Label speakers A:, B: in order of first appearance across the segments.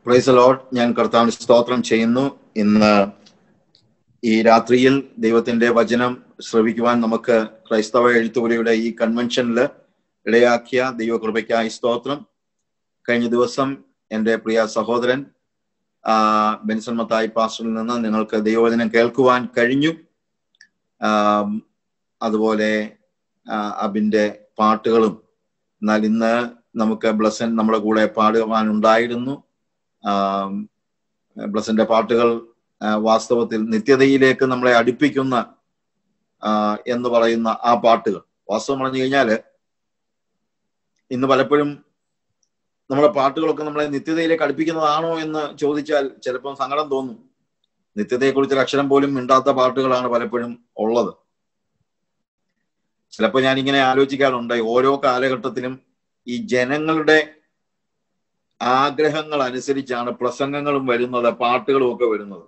A: Price load ഞാൻ കർത്താവിന് സ്തോത്രം ചെയ്യുന്നു ഇന്ന് ഈ രാത്രിയിൽ ദൈവത്തിന്റെ വചനം ശ്രവിക്കുവാൻ നമുക്ക് ക്രൈസ്തവ എഴുത്തുപുരയുടെ ഈ കൺവെൻഷനിൽ ഇടയാക്കിയ ദൈവകൃപയ്ക്കായി സ്തോത്രം കഴിഞ്ഞ ദിവസം എൻ്റെ പ്രിയ സഹോദരൻ ആ, ബെൻസൺ മത്തായി പാസ്റ്ററിൽ നിന്ന് നിങ്ങൾക്ക് ദൈവവചനം കേൾക്കുവാൻ കഴിഞ്ഞു ആം, അതുപോലെ ആ, അബിന്റെ പാട്ടുകളും എന്നാൽ ഇന്ന് നമുക്ക് ബ്ലസൻ നമ്മുടെ കൂടെ പാടുവാനുണ്ടായിരുന്നു ആം, ബ്ലസന്റെ പാട്ടുകൾ ആ, വാസ്തവത്തിൽ നിത്യതയിലേക്ക് നമ്മളെ അടുപ്പിക്കുന്ന ആ, എന്ന് പറയുന്ന ആ പാട്ടുകൾ വാസ്തവം പറഞ്ഞു കഴിഞ്ഞാല് ഇന്ന് പലപ്പോഴും നമ്മുടെ പാട്ടുകളൊക്കെ നമ്മളെ നിത്യതയിലേക്ക് അടുപ്പിക്കുന്നതാണോ എന്ന് ചോദിച്ചാൽ ചിലപ്പോൾ സങ്കടം തോന്നും നിത്യതയെക്കുറിച്ച് ഒരു അക്ഷരം പോലും മിണ്ടാത്ത പാട്ടുകളാണ് പലപ്പോഴും ഉള്ളത് ചിലപ്പോൾ ഞാൻ ഇങ്ങനെ ആലോചിക്കാറുണ്ട് ഓരോ കാലഘട്ടത്തിലും ഈ ജനങ്ങളുടെ ആഗ്രഹങ്ങൾ അനുസരിച്ചാണ് പ്രസംഗങ്ങളും വരുന്നത് പാട്ടുകളും ഒക്കെ വരുന്നത്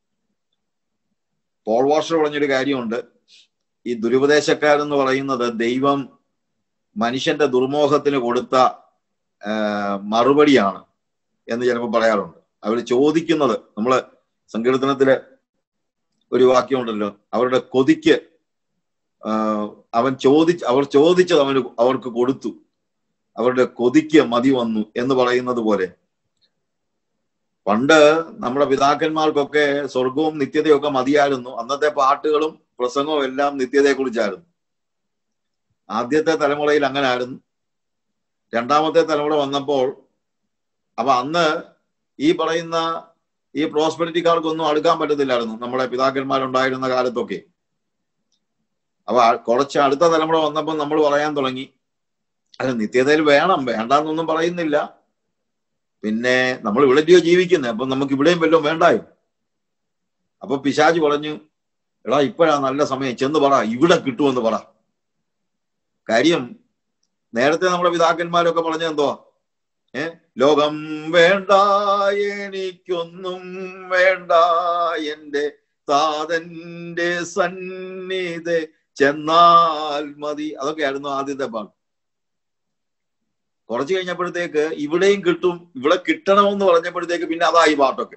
A: പോൾ വാഷർ പറഞ്ഞൊരു കാര്യമുണ്ട് ഈ ദുരുപദേശക്കാരെന്ന് പറയുന്നത് ദൈവം മനുഷ്യന്റെ ദുർമോഹത്തിന് കൊടുത്ത ആ, മറുപടിയാണ് എന്ന് ചിലപ്പോൾ പറയാറുണ്ട് അവർ ചോദിക്കുന്നത് നമ്മള് സങ്കീർത്തനത്തില് ഒരു വാക്യമുണ്ടല്ലോ അവരുടെ കൊതിക്ക് ആ, അവൻ ചോദിച്ച് അവർ ചോദിച്ചത് അവന് അവർക്ക് കൊടുത്തു അവരുടെ കൊതിക്ക് മതി വന്നു എന്ന് പറയുന്നത് പോലെ പണ്ട് നമ്മുടെ പിതാക്കന്മാർക്കൊക്കെ സ്വർഗവും നിത്യതയും ഒക്കെ മതിയായിരുന്നു അന്നത്തെ പാട്ടുകളും പ്രസംഗവും എല്ലാം നിത്യതയെ കുറിച്ചായിരുന്നു ആദ്യത്തെ തലമുറയിൽ അങ്ങനെ ആയിരുന്നു രണ്ടാമത്തെ തലമുറ വന്നപ്പോൾ അപ്പൊ അന്ന് ഈ പറയുന്ന ഈ പ്രോസ്പെരിറ്റിക്കാർക്കൊന്നും അടുക്കാൻ പറ്റത്തില്ലായിരുന്നു നമ്മുടെ പിതാക്കന്മാരുണ്ടായിരുന്ന കാലത്തൊക്കെ അപ്പൊ ആ- കുറച്ച് അടുത്ത തലമുറ വന്നപ്പോൾ നമ്മൾ പറയാൻ തുടങ്ങി അല്ല നിത്യതയിൽ വേണം വേണ്ടാന്നൊന്നും പറയുന്നില്ല പിന്നെ നമ്മൾ ഇവിടെയോ ജീവിക്കുന്നത് അപ്പൊ നമുക്ക് ഇവിടെയും വല്ലതും വേണ്ടായോ അപ്പൊ പിശാജ് പറഞ്ഞു എടാ ഇപ്പോഴാ നല്ല സമയം ചെന്ന് പറ ഇവിടെ കിട്ടുമെന്ന് പറ കാര്യം നേരത്തെ നമ്മുടെ പിതാക്കന്മാരൊക്കെ പറഞ്ഞത് എന്തുവാ ഏ ലോകം വേണ്ട എനിക്കൊന്നും വേണ്ട എന്റെ താതന്റെ സന്നിധ ചെന്നാൽ മതി അതൊക്കെയായിരുന്നു ആദ്യത്തെ പാട്ട് കുറച്ച് കഴിഞ്ഞപ്പോഴത്തേക്ക് ഇവിടെയും കിട്ടും ഇവിടെ കിട്ടണമെന്ന് പറഞ്ഞപ്പോഴത്തേക്ക് പിന്നെ അതായി പാട്ടൊക്കെ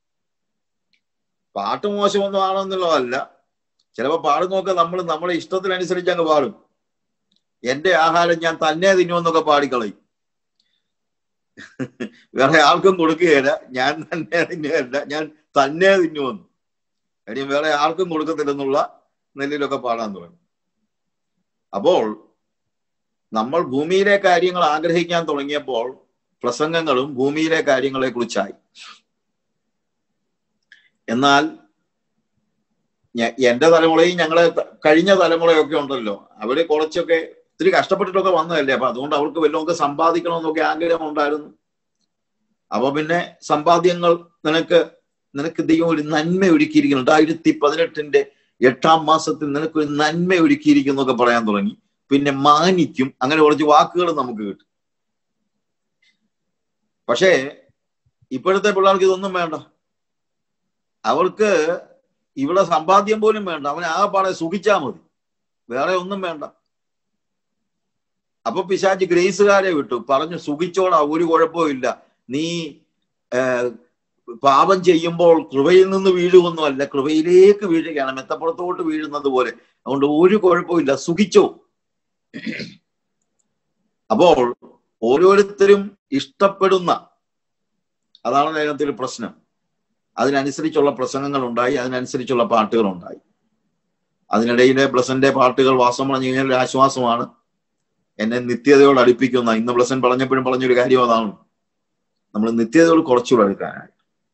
A: പാട്ട് മോശമൊന്നും ആണെന്നുള്ളതല്ല ചിലപ്പോ പാടുന്നൊക്കെ നമ്മൾ നമ്മുടെ ഇഷ്ടത്തിനനുസരിച്ച് അങ്ങ് പാടും എന്റെ ആഹാരം ഞാൻ തന്നെ തിന്നുമെന്നൊക്കെ പാടിക്കളയും വേറെ ആർക്കും കൊടുക്കുകയില്ല ഞാൻ തന്നെ തിന്നുകയല്ല ഞാൻ തന്നെ തിന്നുമെന്ന് കാര്യം വേറെ ആർക്കും കൊടുക്കത്തില്ലെന്നുള്ള നെല്ലിലൊക്കെ പാടാൻ തുടങ്ങി അപ്പോൾ നമ്മൾ ഭൂമിയിലെ കാര്യങ്ങൾ ആഗ്രഹിക്കാൻ തുടങ്ങിയപ്പോൾ പ്രസംഗങ്ങളും ഭൂമിയിലെ കാര്യങ്ങളെ കുറിച്ചായി എന്നാൽ ഞ- എന്റെ തലമുറയും ഞങ്ങളെ ത- കഴിഞ്ഞ തലമുറയൊക്കെ ഉണ്ടല്ലോ അവര് കുറച്ചൊക്കെ ഇത്തിരി കഷ്ടപ്പെട്ടിട്ടൊക്കെ വന്നതല്ലേ അപ്പൊ അതുകൊണ്ട് അവർക്ക് വല്ലതൊക്കെ സമ്പാദിക്കണമെന്നൊക്കെ ആഗ്രഹം ഉണ്ടായിരുന്നു അപ്പൊ പിന്നെ സമ്പാദ്യങ്ങൾ നിനക്ക് നിനക്ക് ദൈവം ഒരു നന്മ ഒരുക്കിയിരിക്കുന്നു രണ്ടായിരത്തി പതിനെട്ടിന്റെ എട്ടാം മാസത്തിൽ നിനക്ക് ഒരു നന്മ ഒരുക്കിയിരിക്കുന്നു എന്നൊക്കെ പറയാൻ തുടങ്ങി പിന്നെ മാനിക്കും അങ്ങനെ കുറച്ച് വാക്കുകൾ നമുക്ക് കിട്ടും പക്ഷേ ഇപ്പോഴത്തെ പിള്ളേർക്ക് ഇതൊന്നും വേണ്ട അവർക്ക് ഇവിടെ സമ്പാദ്യം പോലും വേണ്ട അവൻ ആകെപ്പാടെ സുഖിച്ചാ മതി വേറെ ഒന്നും വേണ്ട അപ്പൊ പിശാചി ഗ്രേസുകാരെ വിട്ടു പറഞ്ഞു സുഖിച്ചോടാ ഒരു കുഴപ്പവും ഇല്ല നീ ഏർ, പാപം ചെയ്യുമ്പോൾ കൃപയിൽ നിന്ന് വീഴുകയൊന്നുമല്ല കൃപയിലേക്ക് വീഴുകയാണ് മെത്തപ്പുറത്തോട്ട് വീഴുന്നത് പോലെ അതുകൊണ്ട് ഒരു കുഴപ്പമില്ല സുഖിച്ചോ അപ്പോൾ ഓരോരുത്തരും ഇഷ്ടപ്പെടുന്ന അതാണ് അതിനകത്ത് ഒരു പ്രശ്നം അതിനനുസരിച്ചുള്ള പ്രസംഗങ്ങൾ ഉണ്ടായി അതിനനുസരിച്ചുള്ള പാട്ടുകൾ ഉണ്ടായി അതിനിടയിലെ ബ്ലസന്റെ പാട്ടുകൾ വാസം പറഞ്ഞു കഴിഞ്ഞാൽ ഒരു ആശ്വാസമാണ് എന്നെ നിത്യതയോട് അടുപ്പിക്കുന്ന ഇന്ന് ബ്ലസൻ പറഞ്ഞപ്പോഴും പറഞ്ഞൊരു കാര്യം അതാണ് നമ്മൾ നിത്യതയോട് കുറച്ചുകൂടെ അടുക്കാനായി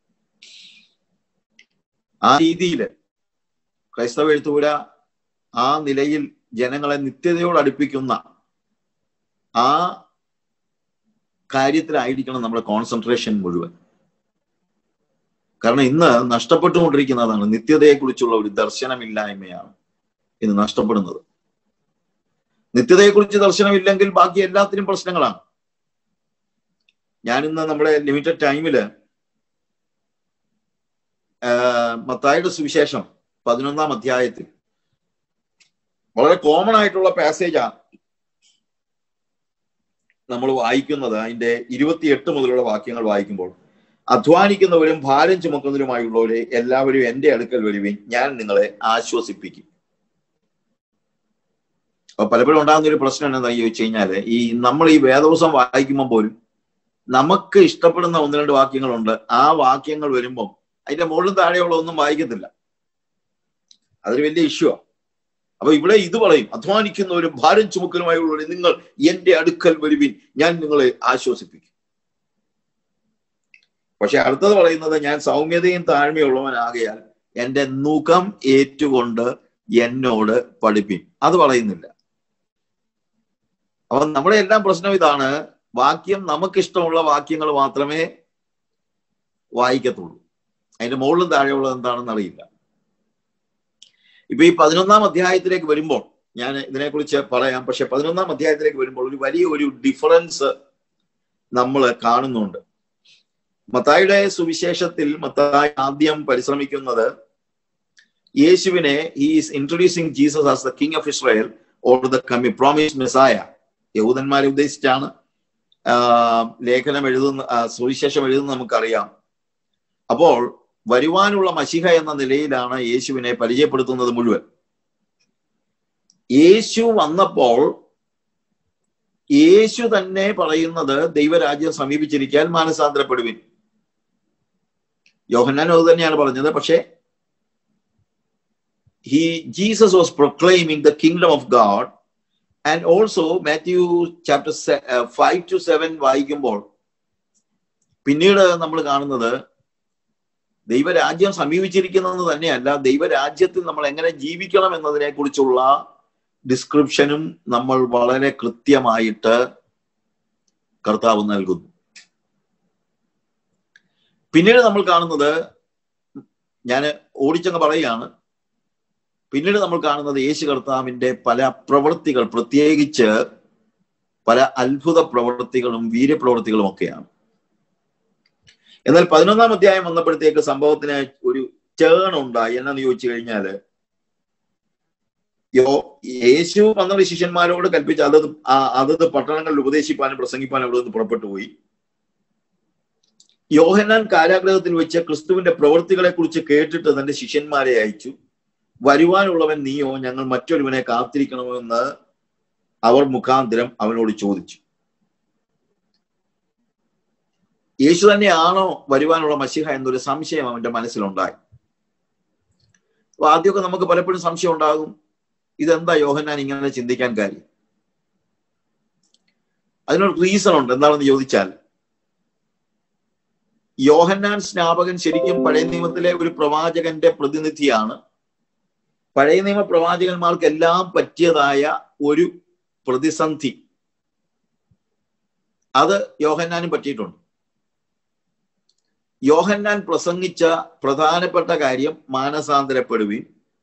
A: ആ രീതിയിൽ ക്രൈസ്തവ എഴുത്തുപുര ആ നിലയിൽ ജനങ്ങളെ നിത്യതയോട് അടുപ്പിക്കുന്ന ആ കാര്യത്തിലായിരിക്കണം നമ്മുടെ കോൺസെൻട്രേഷൻ മുഴുവൻ കാരണം ഇന്ന് നഷ്ടപ്പെട്ടുകൊണ്ടിരിക്കുന്നതാണ് നിത്യതയെക്കുറിച്ചുള്ള ഒരു ദർശനമില്ലായ്മയാണ് ഇന്ന് നഷ്ടപ്പെടുന്നത് നിത്യതയെക്കുറിച്ച് ദർശനമില്ലെങ്കിൽ ബാക്കി എല്ലാത്തിനും പ്രശ്നങ്ങളാണ് ഞാനിന്ന് നമ്മുടെ ലിമിറ്റഡ് ടൈമില് മത്തായുടെ സുവിശേഷം പതിനൊന്നാം അധ്യായത്തിൽ വളരെ കോമൺ ആയിട്ടുള്ള പാസേജാണ് നമ്മൾ വായിക്കുന്നത് അതിന്റെ ഇരുപത്തിയെട്ട് മുതലുള്ള വാക്യങ്ങൾ വായിക്കുമ്പോൾ അധ്വാനിക്കുന്നവരും ഭാരം ചുമക്കുന്നവരുമായുള്ളവരെ എല്ലാവരും എന്റെ അടുക്കൽ വരുവിൻ ഞാൻ നിങ്ങളെ ആശ്വസിപ്പിക്കും അപ്പൊ പലപ്പോഴും ഉണ്ടാകുന്ന ഒരു പ്രശ്നം എന്താ ചോദിച്ചു കഴിഞ്ഞാല് ഈ നമ്മൾ ഈ വേദവസം വായിക്കുമ്പോൾ പോലും നമുക്ക് ഇഷ്ടപ്പെടുന്ന ഒന്ന് രണ്ട് വാക്യങ്ങളുണ്ട് ആ വാക്യങ്ങൾ വരുമ്പം അതിന്റെ മുകളിലും താഴെയുള്ള ഒന്നും വായിക്കത്തില്ല അതൊരു വലിയ ഇഷ്യൂ അപ്പൊ ഇവിടെ ഇത് പറയും അധ്വാനിക്കുന്നവരും ഭാരം ചുമക്കലുമായുള്ളവരെ നിങ്ങൾ എന്റെ അടുക്കൽ വരുവിൻ ഞാൻ നിങ്ങളെ ആശ്വസിപ്പിക്കും പക്ഷെ അടുത്തത് പറയുന്നത് ഞാൻ സൗമ്യതയും താഴ്മയുള്ളവനാകയാൽ എന്റെ മുഖം ഏറ്റുകൊണ്ട് എന്നോട് പഠിപ്പിൻ അത് പറയുന്നില്ല അപ്പൊ നമ്മുടെ എല്ലാം പ്രശ്നം ഇതാണ് വാക്യം നമുക്കിഷ്ടമുള്ള വാക്യങ്ങൾ മാത്രമേ വായിക്കത്തുള്ളൂ അതിന്റെ മുകളിലും താഴെയുള്ളത് എന്താണെന്ന് അറിയില്ല ഇപ്പൊ ഈ പതിനൊന്നാം അധ്യായത്തിലേക്ക് വരുമ്പോൾ ഞാൻ ഇതിനെക്കുറിച്ച് പറയാം പക്ഷെ പതിനൊന്നാം അധ്യായത്തിലേക്ക് വരുമ്പോൾ ഒരു വലിയ ഒരു ഡിഫറൻസ് നമ്മൾ കാണുന്നുണ്ട് മത്തായിയുടെ സുവിശേഷത്തിൽ മത്തായി ആദ്യം പരിശ്രമിക്കുന്നത് യേശുവിനെ is introducing Jesus as the king of Israel or the coming promise messiah യഹൂദന്മാരെ ഉദ്ദേശിച്ചാണ് ലേഖനം എഴുതുന്ന സുവിശേഷം എഴുതുന്ന നമുക്കറിയാം അപ്പോൾ വരുവാനുള്ള മഷിഹ എന്ന നിലയിലാണ് യേശുവിനെ പരിചയപ്പെടുത്തുന്നത് മുഴുവൻ യേശു വന്നപ്പോൾ യേശു തന്നെ പറയുന്നത് ദൈവരാജ്യം സമീപിച്ചിരിക്കാൻ മാനസാന്തരപ്പെടുവിൻ യോഹന്നാൻ അത് തന്നെയാണ് പറഞ്ഞത് പക്ഷേ he Jesus was proclaiming the kingdom of God and also Matthew chapter five to seven വായിക്കുമ്പോൾ പിന്നീട് നമ്മൾ കാണുന്നത് ദൈവരാജ്യം സമീപിച്ചിരിക്കുന്നതെന്ന് തന്നെയല്ല ദൈവരാജ്യത്തിൽ നമ്മൾ എങ്ങനെ ജീവിക്കണം എന്നതിനെ കുറിച്ചുള്ള ഡിസ്ക്രിപ്ഷനും നമ്മൾ വളരെ കൃത്യമായിട്ട് കർത്താവ് നൽകുന്നു പിന്നീട് നമ്മൾ കാണുന്നത് ഞാൻ ഓടിച്ചങ്ങ് പറയുകയാണ് പിന്നീട് നമ്മൾ കാണുന്നത് യേശു കർത്താവിന്റെ പല പ്രവൃത്തികൾ പ്രത്യേകിച്ച് പല അത്ഭുത പ്രവൃത്തികളും വീര്യപ്രവൃത്തികളും ഒക്കെയാണ് എന്നാൽ പതിനൊന്നാം അധ്യായം വന്നപ്പോഴത്തേക്ക് സംഭവത്തിന് ഒരു ടേൺ ഉണ്ടായി എന്നാന്ന് ചോദിച്ചു കഴിഞ്ഞാല് യോ യേശു പന്ത്രണ്ട് ശിഷ്യന്മാരോട് കൽപ്പിച്ച് അതത് അതത് പട്ടണങ്ങളിൽ ഉപദേശിപ്പാനും പ്രസംഗിപ്പാനും അവിടെ നിന്ന് പുറപ്പെട്ടു പോയി യോഹന്നാൻ കാരാഗ്രഹത്തിൽ വെച്ച് ക്രിസ്തുവിന്റെ പ്രവൃത്തികളെ കുറിച്ച് കേട്ടിട്ട് തന്റെ ശിഷ്യന്മാരെ അയച്ചു വരുവാനുള്ളവൻ നീയോ ഞങ്ങൾ മറ്റൊരുവനെ കാത്തിരിക്കണമോ എന്ന് അവർ മുഖാന്തരം അവനോട് ചോദിച്ചു യേശു തന്നെയാണോ വരുവാനുള്ള മഷിഹ എന്നൊരു സംശയം അവന്റെ മനസ്സിലുണ്ടായി അപ്പൊ ആദ്യമൊക്കെ നമുക്ക് പലപ്പോഴും സംശയം ഉണ്ടാകും ഇതെന്താ യോഹന്നാൻ ഇങ്ങനെ ചിന്തിക്കാൻ കാര്യം അതിനൊരു റീസൺ ഉണ്ട് എന്താണെന്ന് ചോദിച്ചാൽ യോഹന്നാൻ സ്നാപകൻ ശരിക്കും പഴയ നിയമത്തിലെ ഒരു പ്രവാചകന്റെ പ്രതിനിധിയാണ് പഴയ നിയമ പ്രവാചകന്മാർക്കെല്ലാം പറ്റിയതായ ഒരു പ്രതിസന്ധി അത് യോഹന്നാനും പറ്റിയിട്ടുണ്ട് യോഹന്നാൻ പ്രസംഗിച്ച പ്രധാനപ്പെട്ട കാര്യം മാനസാന്തരപ്പെടുവിൻ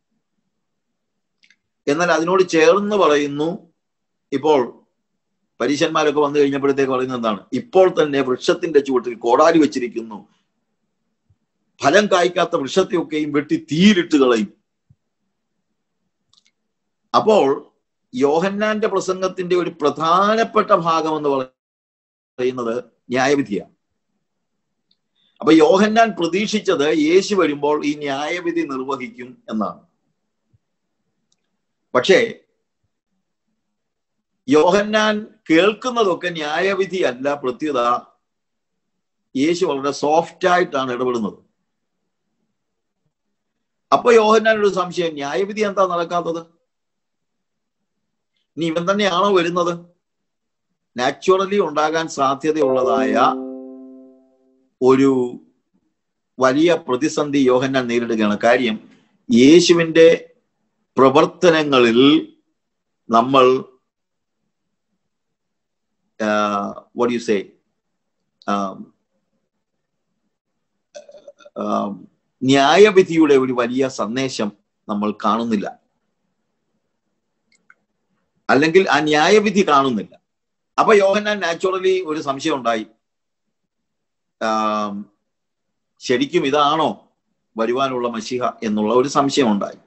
A: എന്നാൽ അതിനോട് ചേർന്ന് പറയുന്നു ഇപ്പോൾ പരീശന്മാരൊക്കെ വന്നു കഴിഞ്ഞപ്പോഴത്തേക്ക് പറയുന്നത് എന്താണ് ഇപ്പോൾ തന്നെ വൃക്ഷത്തിന്റെ ചുവട്ടിൽ കോടാലി വെച്ചിരിക്കുന്നു ഫലം കായ്ക്കാത്ത വൃക്ഷത്തെയൊക്കെയും വെട്ടി തീരിട്ട് കളയും അപ്പോൾ യോഹന്നാന്റെ പ്രസംഗത്തിന്റെ ഒരു പ്രധാനപ്പെട്ട ഭാഗം എന്ന് പറയുന്നത് ന്യായവിധിയാണ് അപ്പൊ യോഹന്നാൻ പ്രതീക്ഷിച്ചത് യേശു വരുമ്പോൾ ഈ ന്യായവിധി നിർവഹിക്കും എന്നാണ് പക്ഷേ യോഹന്നാൻ കേൾക്കുന്നതൊക്കെ ന്യായവിധി അല്ല പ്രത്യുത യേശു വളരെ സോഫ്റ്റ് ആയിട്ടാണ് ഇടപെടുന്നത് അപ്പൊ യോഹന്നാൻ ഒരു സംശയം ന്യായവിധി എന്താ നടക്കാത്തത് ഇനി ഇവൻ തന്നെയാണോ വരുന്നത് നാച്ചുറലി ഉണ്ടാകാൻ സാധ്യതയുള്ളതായ ഒരു വലിയ പ്രതിസന്ധി യോഹന്നാൻ നേരിടുകയാണ് കാര്യം യേശുവിന്റെ പ്രവർത്തനങ്ങളിൽ നമ്മൾ വട്ട് യു സേ ന്യായവിധിയുടെ ഒരു വലിയ സന്ദേശം നമ്മൾ കാണുന്നില്ല അല്ലെങ്കിൽ ആ ന്യായവിധി കാണുന്നില്ല അപ്പൊ യോഹന്നാൻ നാച്ചുറലി ഒരു സംശയം ഉണ്ടായി ശരിക്കും ഇതാണോ വരുവാനുള്ള മഷിഹ എന്നുള്ള ഒരു സംശയം ഉണ്ടായി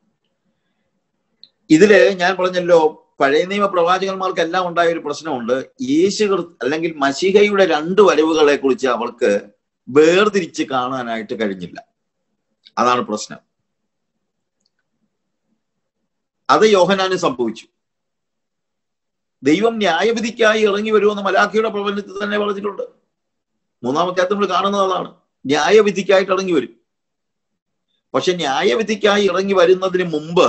A: ഇതില് ഞാൻ പറഞ്ഞല്ലോ പഴയ നിയമ പ്രവാചകന്മാർക്കെല്ലാം ഉണ്ടായ ഒരു പ്രശ്നമുണ്ട് യേശു അല്ലെങ്കിൽ മഷിഹയുടെ രണ്ട് വരവുകളെ കുറിച്ച് അവർക്ക് വേർതിരിച്ച് കാണാനായിട്ട് കഴിഞ്ഞില്ല അതാണ് പ്രശ്നം അത് യോഹനാന് സംഭവിച്ചു ദൈവം ന്യായവിധിക്കായി ഇറങ്ങി വരുമെന്ന് മലാഖിയുടെ പ്രബന്ധത്തിൽ തന്നെ പറഞ്ഞിട്ടുണ്ട് മൂന്നാമത്തെ നമ്മൾ കാണുന്നത് അതാണ് ന്യായവിധിക്കായിട്ട് ഇറങ്ങി വരും പക്ഷെ ന്യായവിധിക്കായി ഇറങ്ങി വരുന്നതിന് മുമ്പ്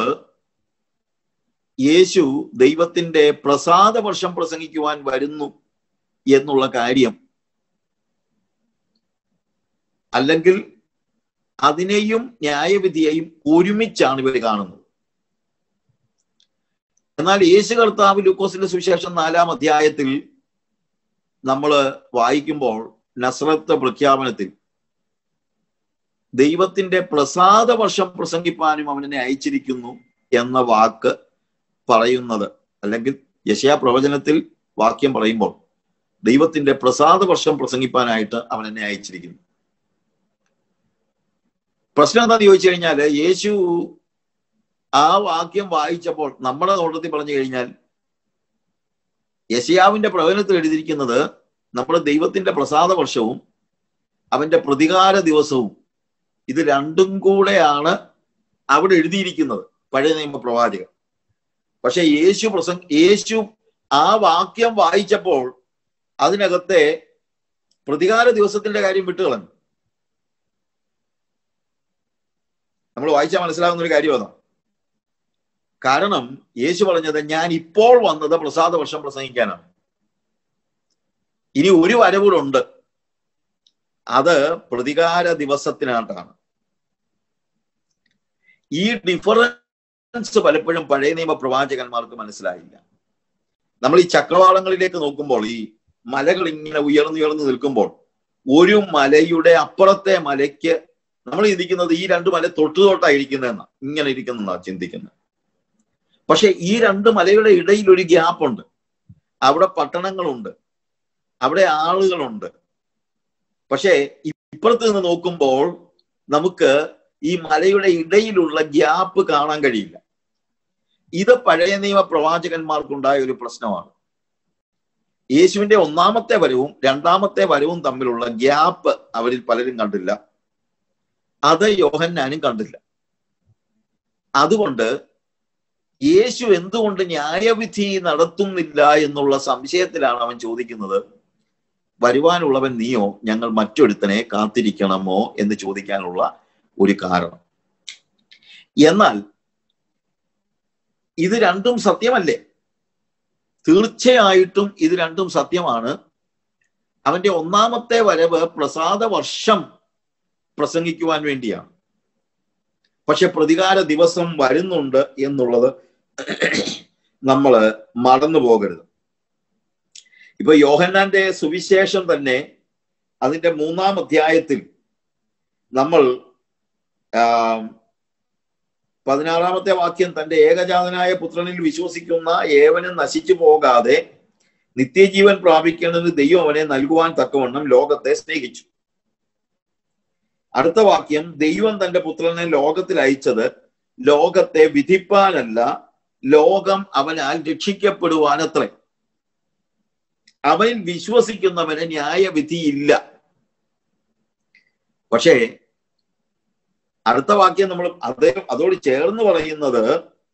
A: യേശു ദൈവത്തിന്റെ പ്രസാദ വർഷം പ്രസംഗിക്കുവാൻ വരുന്നു എന്നുള്ള കാര്യം അല്ലെങ്കിൽ അതിനെയും ന്യായവിധിയെയും ഒരുമിച്ചാണ് ഇവർ കാണുന്നത് എന്നാൽ യേശു കർത്താവ് ലൂക്കോസിന്റെ സുവിശേഷം നാലാം അധ്യായത്തിൽ നമ്മൾ വായിക്കുമ്പോൾ നസ്രത്ത് പ്രഖ്യാപനത്തിൽ ദൈവത്തിന്റെ പ്രസാദ വർഷം പ്രസംഗിപ്പാനും അവനെ അയച്ചിരിക്കുന്നു എന്ന വാക്ക് പറയുന്നത് അല്ലെങ്കിൽ യശയാ പ്രവചനത്തിൽ വാക്യം പറയുമ്പോൾ ദൈവത്തിന്റെ പ്രസാദ വർഷം പ്രസംഗിപ്പാനായിട്ട് അവൻ എന്നെ അയച്ചിരിക്കുന്നു പ്രശ്നം എന്താന്ന് ചോദിച്ചു കഴിഞ്ഞാല് യേശു ആ വാക്യം വായിച്ചപ്പോൾ നമ്മുടെ നോട്ടത്തിൽ പറഞ്ഞു കഴിഞ്ഞാൽ യശയാവിന്റെ പ്രവചനത്തിൽ എഴുതിയിരിക്കുന്നത് നമ്മുടെ ദൈവത്തിന്റെ പ്രസാദ വർഷവും അവന്റെ പ്രതികാര ദിവസവും ഇത് രണ്ടും കൂടെയാണ് അവിടെ എഴുതിയിരിക്കുന്നത് പഴയ നിയമ പ്രവാചകൻ പക്ഷെ യേശു പ്രസംഗ യേശു ആ വാക്യം വായിച്ചപ്പോൾ അതിനകത്തെ പ്രതികാര ദിവസത്തിന്റെ കാര്യം വിട്ടുകളഞ്ഞു നമ്മൾ വായിച്ചാൽ മനസ്സിലാകുന്ന ഒരു കാര്യം അതാണ് കാരണം യേശു പറഞ്ഞത് ഞാൻ ഇപ്പോൾ വന്നത് പ്രസാദ വർഷം പ്രസംഗിക്കാനാണ് ഇനി ഒരു വരവൂടുണ്ട് അത് പ്രതികാര ദിവസത്തിനായിട്ടാണ് ഈ ഡിഫറൻസ് പലപ്പോഴും പഴയ നിയമ പ്രവാചകന്മാർക്ക് മനസ്സിലായില്ല നമ്മൾ ഈ ചക്രവാളങ്ങളിലേക്ക് നോക്കുമ്പോൾ ഈ മലകൾ ഇങ്ങനെ ഉയർന്നുയർന്നു നിൽക്കുമ്പോൾ ഒരു മലയുടെ അപ്പുറത്തെ മലയ്ക്ക് നമ്മൾ ചിന്തിക്കുന്നത് ഈ രണ്ട് മല തൊട്ടു തൊട്ടായിരിക്കുന്നതെന്നാ ഇങ്ങനെ ഇരിക്കുന്ന ചിന്തിക്കുന്നത് പക്ഷെ ഈ രണ്ട് മലയുടെ ഇടയിൽ ഒരു ഗ്യാപ്പ് ഉണ്ട് അവിടെ പട്ടണങ്ങളുണ്ട് അവിടെ ആളുകളുണ്ട് പക്ഷേ ഇപ്പുറത്ത് നിന്ന് നോക്കുമ്പോൾ നമുക്ക് ഈ മലയുടെ ഇടയിലുള്ള ഗ്യാപ്പ് കാണാൻ കഴിയില്ല ഇത് പഴയ നിയമ പ്രവാചകന്മാർക്കുണ്ടായ ഒരു പ്രശ്നമാണ് യേശുവിന്റെ ഒന്നാമത്തെ വരവും രണ്ടാമത്തെ വരവും തമ്മിലുള്ള ഗ്യാപ്പ് അവരിൽ പലരും കണ്ടില്ല അത് യോഹന്നാനും കണ്ടില്ല അതുകൊണ്ട് യേശു എന്തുകൊണ്ട് ന്യായവിധി നടത്തുന്നില്ല എന്നുള്ള സംശയത്തിലാണ് അവൻ ചോദിക്കുന്നത് വരുവാനുള്ളവൻ നീയോ ഞങ്ങൾ മറ്റൊരുത്തനെ കാത്തിരിക്കണമോ എന്ന് ചോദിക്കാനുള്ള ഒരു കാരണം എന്നാൽ ഇത് രണ്ടും സത്യമല്ലേ തീർച്ചയായിട്ടും ഇത് രണ്ടും സത്യമാണ് അവന്റെ ഒന്നാമത്തെ വരവ് പ്രസാദ വർഷം പ്രസംഗിക്കുവാൻ വേണ്ടിയാണ് പക്ഷെ പ്രതികാര ദിവസം വരുന്നുണ്ട് എന്നുള്ളത് നമ്മൾ മറന്നു പോകരുത് ഇപ്പൊ യോഹന്നാന്റെ സുവിശേഷം തന്നെ അതിന്റെ മൂന്നാം അധ്യായത്തിൽ നമ്മൾ പതിനാറാമത്തെ വാക്യം തന്റെ ഏകജാതനായ പുത്രനിൽ വിശ്വസിക്കുന്ന ഏവനും നശിച്ചു പോകാതെ നിത്യജീവൻ പ്രാപിക്കേണ്ടത് ദൈവം അവനെ നൽകുവാൻ തക്കവണ്ണം ലോകത്തെ സ്നേഹിച്ചു അടുത്ത വാക്യം ദൈവം തന്റെ പുത്രനെ ലോകത്തിൽ അയച്ചത് ലോകത്തെ വിധിപ്പാനല്ല ലോകം അവനാൽ രക്ഷിക്കപ്പെടുവാനത്രേ അവൻ വിശ്വസിക്കുന്നവന് ന്യായവിധിയില്ല പക്ഷേ അടുത്ത വാക്യം നമ്മൾ അതേ അതോട് ചേർന്ന് പറയുന്നത്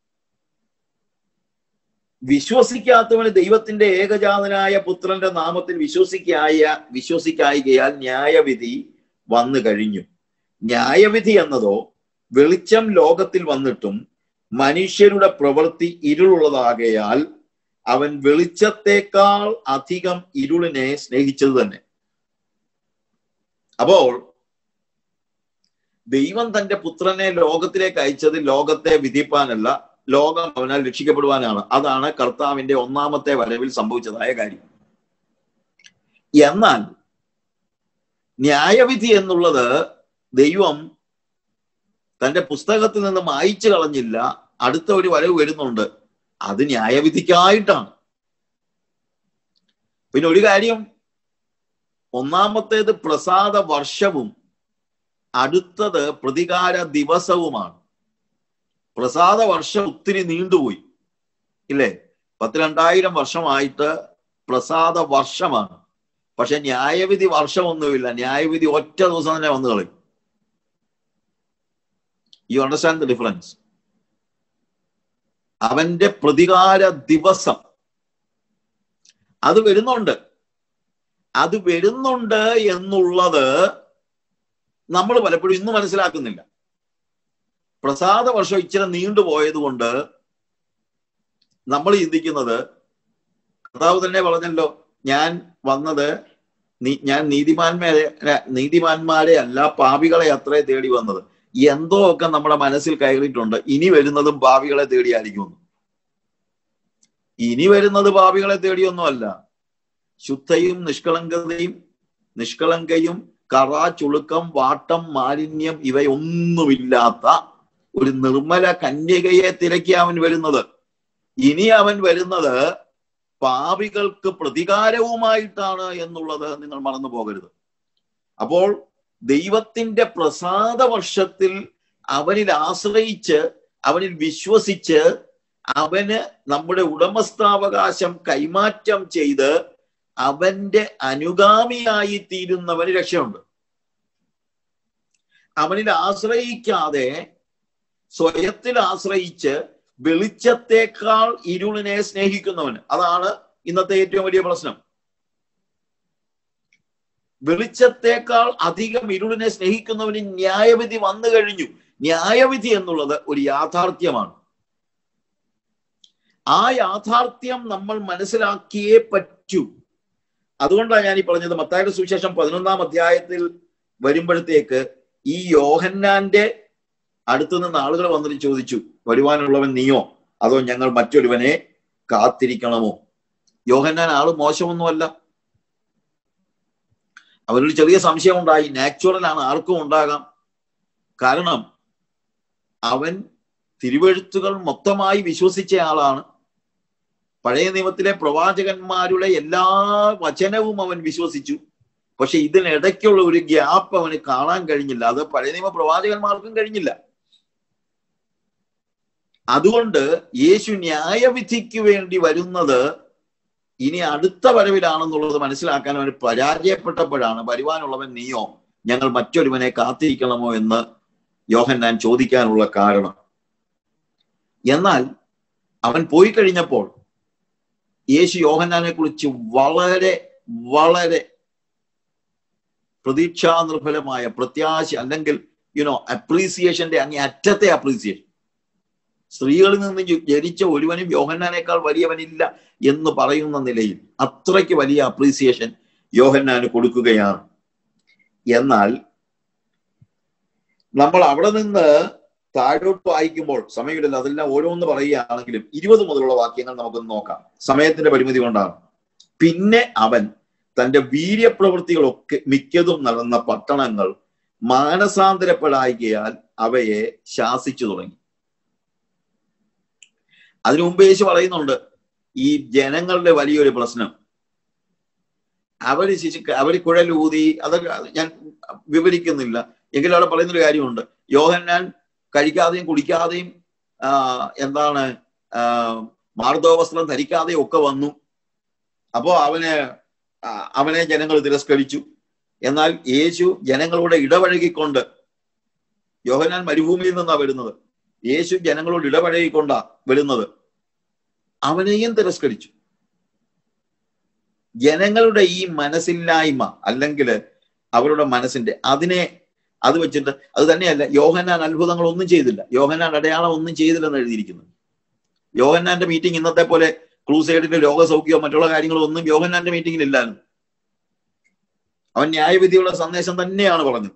A: വിശ്വസിക്കാത്തവന് ദൈവത്തിന്റെ ഏകജാതനായ പുത്രന്റെ നാമത്തിൽ വിശ്വസിക്കായ വിശ്വസിക്കായികയാൽ ന്യായവിധി വന്നു കഴിഞ്ഞു ന്യായവിധി എന്നതോ വെളിച്ചം ലോകത്തിൽ വന്നിട്ടും മനുഷ്യരുടെ പ്രവൃത്തി ഇരുളുള്ളതാകയാൽ അവൻ വെളിച്ചത്തെക്കാൾ അധികം ഇരുളിനെ സ്നേഹിച്ചത് തന്നെ അപ്പോൾ ദൈവം തന്റെ പുത്രനെ ലോകത്തിലേക്ക് അയച്ചത് ലോകത്തെ വിധിപ്പാനല്ല ലോകം അവനാൽ രക്ഷിക്കപ്പെടുവാനാണ് അതാണ് കർത്താവിന്റെ ഒന്നാമത്തെ വരവിൽ സംഭവിച്ചതായ കാര്യം എന്നാൽ ന്യായവിധി എന്നുള്ളത് ദൈവം തന്റെ പുസ്തകത്തിൽ നിന്ന് മായിച്ചു കളഞ്ഞില്ല അടുത്ത ഒരു വരവ് വരുന്നുണ്ട് അത് ന്യായവിധിക്കായിട്ടാണ് പിന്നെ ഒരു കാര്യം ഒന്നാമത്തേത് പ്രസാദ വർഷവും അടുത്തത് പ്രതികാര ദിവസവുമാണ് പ്രസാദ വർഷം ഒത്തിരി നീണ്ടുപോയി ഇല്ലേ പത്തിരണ്ടായിരം വർഷമായിട്ട് പ്രസാദ വർഷമാണ് പക്ഷെ ന്യായവിധി വർഷമൊന്നുമില്ല ന്യായവിധി ഒറ്റ ദിവസം തന്നെ വന്നു കളയും യു അണ്ടർസ്റ്റാൻഡ് ദ ഡിഫറൻസ് അവന്റെ പ്രതികാര ദിവസം അത് വരുന്നുണ്ട് അത് വരുന്നുണ്ട് എന്നുള്ളത് നമ്മൾ പലപ്പോഴും ഇന്ന് മനസ്സിലാക്കുന്നില്ല പ്രസാദ വർഷം ഇച്ചിരി നീണ്ടുപോയത് കൊണ്ട് നമ്മൾ ചിന്തിക്കുന്നത് കർത്താവ് തന്നെ പറഞ്ഞല്ലോ ഞാൻ വന്നത് ഞാൻ നീതിമാന്മാരെ നീതിമാന്മാരെ അല്ല പാപികളെ അത്രേ തേടി വന്നത് എന്തോ ഒക്കെ നമ്മുടെ മനസ്സിൽ കയറിയിട്ടുണ്ട് ഇനി വരുന്നതും പാപികളെ തേടിയായിരിക്കും ഇനി വരുന്നത് പാപികളെ തേടിയൊന്നുമല്ല ശുദ്ധയും നിഷ്കളങ്കതയും നിഷ്കളങ്കയും കറ ചുളുക്കം വാട്ടം മാലിന്യം ഇവയൊന്നുമില്ലാത്ത ഒരു നിർമ്മല കന്യകയെ തിരക്കി അവൻ വരുന്നത് ഇനി അവൻ വരുന്നത് പാപികൾക്ക് പ്രതികാരവുമായിട്ടാണ് എന്നുള്ളത് നിങ്ങൾ മറന്നു പോകരുത് അപ്പോൾ ദൈവത്തിന്റെ പ്രസാദ വർഷത്തിൽ അവനിൽ ആശ്രയിച്ച് അവനിൽ വിശ്വസിച്ച് അവന് നമ്മുടെ ഉടമസ്ഥാവകാശം കൈമാറ്റം ചെയ്ത് അവന്റെ അനുഗാമിയായി തീരുന്നവന് രക്ഷയുണ്ട് അവനിൽ ആശ്രയിക്കാതെ സ്വയത്തിൽ ആശ്രയിച്ച് വെളിച്ചത്തേക്കാൾ ഇരുളിനെ സ്നേഹിക്കുന്നവന് അതാണ് ഇന്നത്തെ ഏറ്റവും വലിയ പ്രശ്നം വെളിച്ചത്തേക്കാൾ അധികം ഇരുളിനെ സ്നേഹിക്കുന്നവന് ന്യായവിധി വന്നു കഴിഞ്ഞു ന്യായവിധി എന്നുള്ളത് ഒരു യാഥാർത്ഥ്യമാണ് ആ യാഥാർത്ഥ്യം നമ്മൾ മനസ്സിലാക്കിയേ പറ്റൂ അതുകൊണ്ടാണ് ഞാൻ ഈ പറഞ്ഞത് മത്തായുടെ സുവിശേഷം പതിനൊന്നാം അധ്യായത്തിൽ വരുമ്പോഴത്തേക്ക് ഈ യോഹന്നാന്റെ അടുത്തു നിന്ന് ആളുകൾ വന്നിട്ട് ചോദിച്ചു വരുവാനുള്ളവൻ നീയോ അതോ ഞങ്ങൾ മറ്റൊരുവനെ കാത്തിരിക്കണമോ യോഹന്നാൻ ആള് മോശമൊന്നുമല്ല അവരൊരു ചെറിയ സംശയം ഉണ്ടായി നാച്ചുറൽ ആണ് ആർക്കും ഉണ്ടാകാം കാരണം അവൻ തിരുവെഴുത്തുകൾ മൊത്തമായി വിശ്വസിച്ച ആളാണ് പഴയ നിയമത്തിലെ പ്രവാചകന്മാരുടെ എല്ലാ വചനവും അവൻ വിശ്വസിച്ചു പക്ഷെ ഇതിനിടയ്ക്കുള്ള ഒരു ഗ്യാപ്പ് അവന് കാണാൻ കഴിഞ്ഞില്ല അത് പഴയ നിയമ പ്രവാചകന്മാർക്കും കഴിഞ്ഞില്ല അതുകൊണ്ട് യേശു ന്യായവിധിക്ക് വേണ്ടി വരുന്നത് ഇനി അടുത്ത വരവിലാണെന്നുള്ളത് മനസ്സിലാക്കാൻ അവന് പരാജയപ്പെട്ടപ്പോഴാണ് വരുവാനുള്ളവൻ നീയോ ഞങ്ങൾ മറ്റൊരുവനെ കാത്തിരിക്കണമോ എന്ന് യോഹന്നാൻ ചോദിക്കാനുള്ള കാരണം എന്നാൽ അവൻ പോയി കഴിഞ്ഞപ്പോൾ യേശു യോഹന്നാനെ കുറിച്ച് വളരെ വളരെ പ്രതീക്ഷാ നിർഭലമായ പ്രത്യാശ അല്ലെങ്കിൽ യുനോ അപ്രീസിയേഷന്റെ അങ്ങേ അറ്റത്തെ അപ്രീസിയേഷൻ സ്ത്രീകളിൽ നിന്ന് ജനിച്ച ഒരുവനും യോഹന്നാനേക്കാൾ വലിയവനില്ല എന്ന് പറയുന്ന നിലയിൽ അത്രയ്ക്ക് വലിയ അപ്രീസിയേഷൻ യോഹന്നാന് കൊടുക്കുകയാണ് എന്നാൽ നമ്മൾ അവിടെ നിന്ന് താഴോട്ട് വായിക്കുമ്പോൾ സമയമില്ല അതെല്ലാം ഓരോന്ന് പറയുകയാണെങ്കിലും ഇരുപത് മുതലുള്ള വാക്യങ്ങൾ നമുക്കൊന്ന് നോക്കാം സമയത്തിന്റെ പരിമിതി കൊണ്ടാണ് പിന്നെ അവൻ തന്റെ വീര്യപ്രവൃത്തികളൊക്കെ മിക്കതും നടന്ന പട്ടണങ്ങൾ മാനസാന്തരപ്പെടായികയാൽ അവയെ ശാസിച്ചു തുടങ്ങി അതിനു മുമ്പ് യേശു പറയുന്നുണ്ട് ഈ ജനങ്ങളുടെ വലിയൊരു പ്രശ്നം അവര് ശിശു അവര് കുഴലൂതി അതൊക്കെ ഞാൻ വിവരിക്കുന്നില്ല എങ്കിലും അവിടെ പറയുന്നൊരു കാര്യമുണ്ട് യോഹന്നാൻ കഴിക്കാതെയും കുടിക്കാതെയും എന്താണ് മാർദ്ദവസ്ത്രം ധരിക്കാതെയും ഒക്കെ വന്നു അപ്പോ അവന് അവനെ ജനങ്ങൾ തിരസ്കരിച്ചു എന്നാൽ യേശു ജനങ്ങളോട് ഇടപഴകിക്കൊണ്ട് യോഹനാൻ മരുഭൂമിയിൽ നിന്നാണ് വരുന്നത് യേശു ജനങ്ങളോട് ഇടപഴകിക്കൊണ്ടാ വരുന്നത് അവനെയും തിരസ്കരിച്ചു ജനങ്ങളുടെ ഈ മനസ്സില്ലായ്മ അല്ലെങ്കിൽ അവരുടെ മനസ്സിന്റെ അതിനെ അത് വെച്ചിട്ട് അത് തന്നെയല്ല യോഹന്നാൻ അത്ഭുതങ്ങൾ ഒന്നും ചെയ്തില്ല യോഹന്നാൻ അടയാളം ഒന്നും ചെയ്തില്ലെന്ന് എഴുതിയിരിക്കുന്നു യോഹന്നാന്റെ മീറ്റിംഗ് ഇന്നത്തെ പോലെ ക്രൂസൈഡിന്റെ രോഗസൗഖ്യമോ മറ്റുള്ള കാര്യങ്ങളോ ഒന്നും യോഹന്നാന്റെ മീറ്റിംഗിൽ ഇല്ലായിരുന്നു അവൻ ന്യായവിധിയുള്ള സന്ദേശം തന്നെയാണ് പറഞ്ഞത്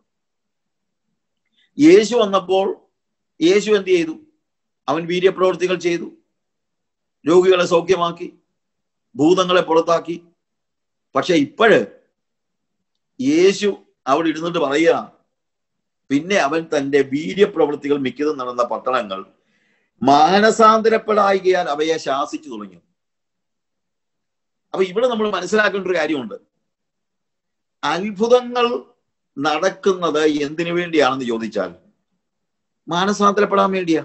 A: യേശു വന്നപ്പോൾ യേശു എന്ത് ചെയ്തു അവൻ വീര്യപ്രവർത്തികൾ ചെയ്തു രോഗികളെ സൗഖ്യമാക്കി ഭൂതങ്ങളെ പുറത്താക്കി പക്ഷെ ഇപ്പോഴ് യേശു അവിടെ ഇരുന്നിട്ട് പറയുക പിന്നെ അവൻ തന്റെ വീര്യപ്രവൃത്തികൾ മിക്കതും നടന്ന പട്ടണങ്ങൾ മാനസാന്തരപ്പെടായികയാൽ അവയെ ശാസിച്ചു തുടങ്ങി അപ്പൊ ഇവിടെ നമ്മൾ മനസ്സിലാക്കേണ്ട ഒരു കാര്യമുണ്ട് അത്ഭുതങ്ങൾ നടക്കുന്നത് എന്തിനു വേണ്ടിയാണെന്ന് ചോദിച്ചാൽ മാനസാന്തരപ്പെടാൻ വേണ്ടിയാ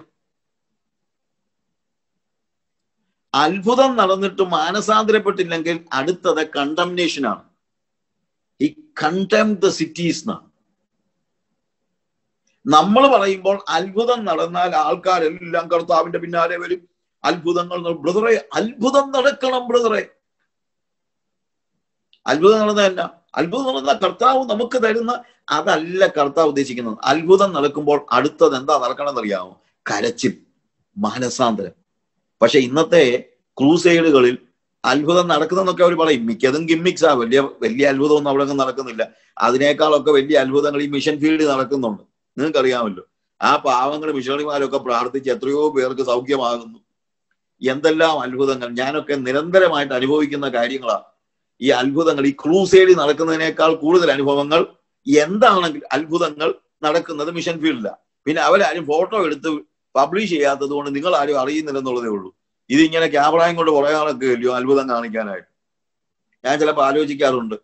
A: അത്ഭുതം നടന്നിട്ട് മാനസാന്തരപ്പെട്ടില്ലെങ്കിൽ അടുത്തത് കണ്ടംനേഷനാണ് ഹി കണ്ടം ദ സിറ്റീസ് എന്നാണ് നമ്മൾ പറയുമ്പോൾ അത്ഭുതം നടന്നാൽ ആൾക്കാരെല്ലാം കർത്താവിന്റെ പിന്നാലെ വരും അത്ഭുതങ്ങൾ ബ്രദറെ അത്ഭുതം നടക്കണം ബ്രദറെ അത്ഭുതം നടന്നതല്ല അത്ഭുതം നടന്ന കർത്താവ് നമുക്ക് തരുന്ന അതല്ല കർത്താവ് ഉദ്ദേശിക്കുന്നത് അത്ഭുതം നടക്കുമ്പോൾ അടുത്തത് എന്താ നടക്കണം അറിയാമോ കരച്ചിൽ മാനസാന്തരം പക്ഷെ ഇന്നത്തെ ക്രൂസൈഡുകളിൽ അത്ഭുതം നടക്കുന്നതെന്നൊക്കെ അവർ പറയും മിക്കതും ഗിമ്മിക്സാ വലിയ വലിയ അത്ഭുതമൊന്നും അവിടെ ഒന്നും നടക്കുന്നില്ല അതിനേക്കാളൊക്കെ വലിയ അത്ഭുതങ്ങൾ ഈ മിഷൻ ഫീൽഡിൽ നടക്കുന്നുണ്ട് നിങ്ങൾക്കറിയാമല്ലോ ആ പാവങ്ങൾ മിഷണറിമാരൊക്കെ പ്രാർത്ഥിച്ച് എത്രയോ പേർക്ക് സൗഖ്യമാകുന്നു എന്തെല്ലാം അത്ഭുതങ്ങൾ ഞാനൊക്കെ നിരന്തരമായിട്ട് അനുഭവിക്കുന്ന കാര്യങ്ങളാ ഈ അത്ഭുതങ്ങൾ ഈ ക്രൂസൈഡിൽ നടക്കുന്നതിനേക്കാൾ കൂടുതൽ അനുഭവങ്ങൾ എന്താണെങ്കിൽ അത്ഭുതങ്ങൾ നടക്കുന്നത് മിഷൻ ഫീൽഡിലാണ് പിന്നെ അവരാരും ഫോട്ടോ എടുത്ത് പബ്ലിഷ് ചെയ്യാത്തത് കൊണ്ട് നിങ്ങൾ ആരും അറിയുന്നില്ലെന്നുള്ളതേ ഉള്ളൂ ഇതിങ്ങനെ ക്യാമറയും കൊണ്ട് പറയാനൊക്കെ ഇല്ലയോ അത്ഭുതം കാണിക്കാനായിട്ട് ഞാൻ ചിലപ്പോൾ ആലോചിക്കാറുണ്ട്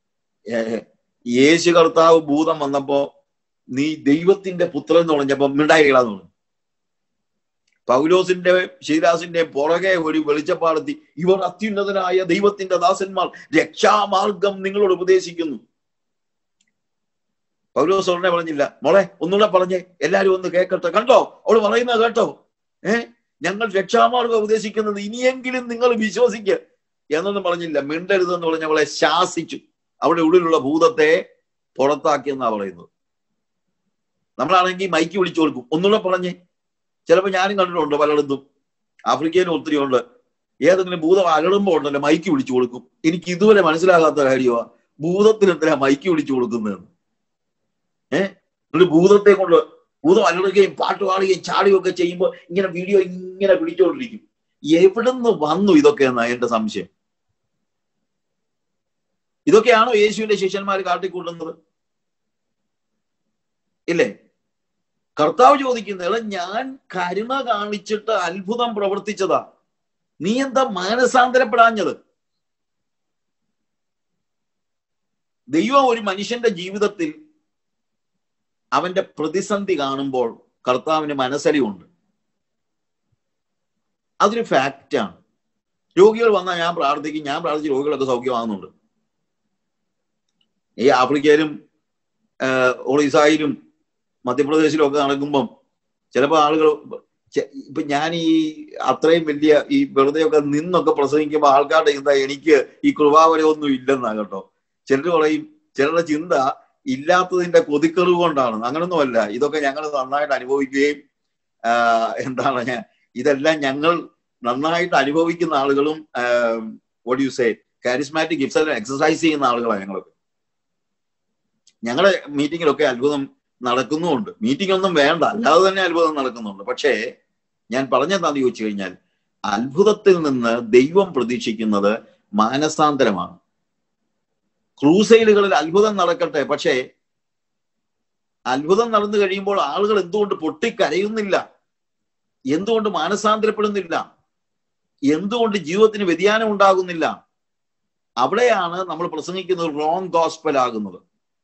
A: യേശു കർത്താവ് ഭൂതം വന്നപ്പോ നീ ദൈവത്തിന്റെ പുത്രൻ എന്ന് പറഞ്ഞപ്പോ മിണ്ടായികളാന്ന് പറഞ്ഞു പൗലോസിന്റെ ശീലാസിന്റെ പുറകെ ഒരു വെളിച്ചപ്പാടത്തി ഇവർ അത്യുന്നതനായ ദൈവത്തിന്റെ ദാസന്മാർ രക്ഷാമാർഗം നിങ്ങളോട് ഉപദേശിക്കുന്നു പൗലോസ് ഉടനെ പറഞ്ഞില്ല മോളെ ഒന്നുകൂടെ പറഞ്ഞേ എല്ലാരും ഒന്ന് കേൾക്കട്ടെ കണ്ടോ അവള് പറയുന്നത് കേട്ടോ ഏ ഞങ്ങൾ രക്ഷാമാർഗം ഉപദേശിക്കുന്നത് ഇനിയെങ്കിലും നിങ്ങൾ വിശ്വസിക്കുക എന്നൊന്നും പറഞ്ഞില്ല മിണ്ടരുതെന്ന് പറഞ്ഞ അവളെ ശാസിച്ചു അവിടെ ഉള്ളിലുള്ള ഭൂതത്തെ പുറത്താക്കിയെന്നാ പറയുന്നത് നമ്മളാണെങ്കിൽ മൈക്ക് വിളിച്ചു കൊടുക്കും ഒന്നുകൂടെ പറഞ്ഞേ ചിലപ്പോൾ ഞാനും കണ്ടിട്ടുണ്ട് പലയിടത്തും ആഫ്രിക്കയിലും ഒത്തിരി ഉണ്ട് ഏതെങ്കിലും ഭൂതം അലടുമ്പോൾ ഉണ്ടല്ലോ മൈക്ക് വിളിച്ചു കൊടുക്കും എനിക്ക് ഇതുവരെ മനസ്സിലാകാത്ത കാര്യമാ ഭൂതത്തിന് എന്തിനാ മൈക്ക് വിളിച്ചു കൊടുക്കുന്നതെന്ന് ഏഹ് ഒരു ഭൂതത്തെ കൊണ്ട് ഭൂതം അലറുകയും പാട്ട് പാടുകയും ചാടുകയും ഒക്കെ ചെയ്യുമ്പോൾ ഇങ്ങനെ വീഡിയോ ഇങ്ങനെ പിടിച്ചോണ്ടിരിക്കും എവിടുന്ന് വന്നു ഇതൊക്കെ എന്നാ എന്റെ സംശയം ഇതൊക്കെയാണോ യേശുവിന്റെ ശിഷ്യന്മാർ കാട്ടിക്കൂട്ടുന്നത് ഇല്ലേ കർത്താവ് ചോദിക്കുന്നത് ഞാൻ കരുണ കാണിച്ചിട്ട് അത്ഭുതം പ്രവർത്തിച്ചതാ നീ എന്താ മാനസാന്തരപ്പെടാഞ്ഞത് ദൈവം ഒരു മനുഷ്യന്റെ ജീവിതത്തിൽ അവന്റെ പ്രതിസന്ധി കാണുമ്പോൾ കർത്താവിന് മനസ്സലിവുണ്ട് അതൊരു ഫാക്റ്റാണ് രോഗികൾ വന്നാൽ ഞാൻ പ്രാർത്ഥിക്കും ഞാൻ പ്രാർത്ഥിച്ച് രോഗികളൊക്കെ സൗഖ്യമാകുന്നുണ്ട് ഈ ആഫ്രിക്കയിലും ഒറീസായിലും മധ്യപ്രദേശിലും ഒക്കെ നടക്കുമ്പം ചിലപ്പോൾ ആളുകൾ ഇപ്പൊ ഞാൻ ഈ അത്രയും വലിയ ഈ വെറുതെ ഒക്കെ നിന്നൊക്കെ പ്രസംഗിക്കുമ്പോൾ ആൾക്കാരുടെ ചിന്ത എനിക്ക് ഈ കൃപാവരമൊന്നും ഇല്ലെന്നാ കേട്ടോ ചിലർ പറയും ചിലരുടെ ചിന്ത ഇല്ലാത്തതിന്റെ കൊതിക്കറിവ് കൊണ്ടാണ് അങ്ങനൊന്നുമല്ല ഇതൊക്കെ ഞങ്ങൾ നന്നായിട്ട് അനുഭവിക്കുകയും എന്താണ് ഞാൻ ഇതെല്ലാം ഞങ്ങൾ നന്നായിട്ട് അനുഭവിക്കുന്ന ആളുകളും what you say charismatic gifts exercise ചെയ്യുന്ന ആളുകളാണ് ഞങ്ങളൊക്കെ ഞങ്ങളുടെ മീറ്റിങ്ങിലൊക്കെ അത്ഭുതം നടക്കുന്നുമുണ്ട് മീറ്റിംഗ് ഒന്നും വേണ്ട അല്ലാതെ തന്നെ അത്ഭുതം നടക്കുന്നുണ്ട് പക്ഷേ ഞാൻ പറഞ്ഞെന്താന്ന് ചോദിച്ചു കഴിഞ്ഞാൽ അത്ഭുതത്തിൽ നിന്ന് ദൈവം പ്രതീക്ഷിക്കുന്നത് മാനസാന്തരമാണ് ക്രൂസൈലുകളിൽ അത്ഭുതം നടക്കട്ടെ പക്ഷേ അത്ഭുതം നടന്നു കഴിയുമ്പോൾ ആളുകൾ എന്തുകൊണ്ട് പൊട്ടിക്കരയുന്നില്ല എന്തുകൊണ്ട് മാനസാന്തരപ്പെടുന്നില്ല എന്തുകൊണ്ട് ജീവിതത്തിന് വ്യതിയാനം ഉണ്ടാകുന്നില്ല അവിടെയാണ് നമ്മൾ പ്രസംഗിക്കുന്നത് റോങ് ഗോസ്പൽ ആകുന്നത്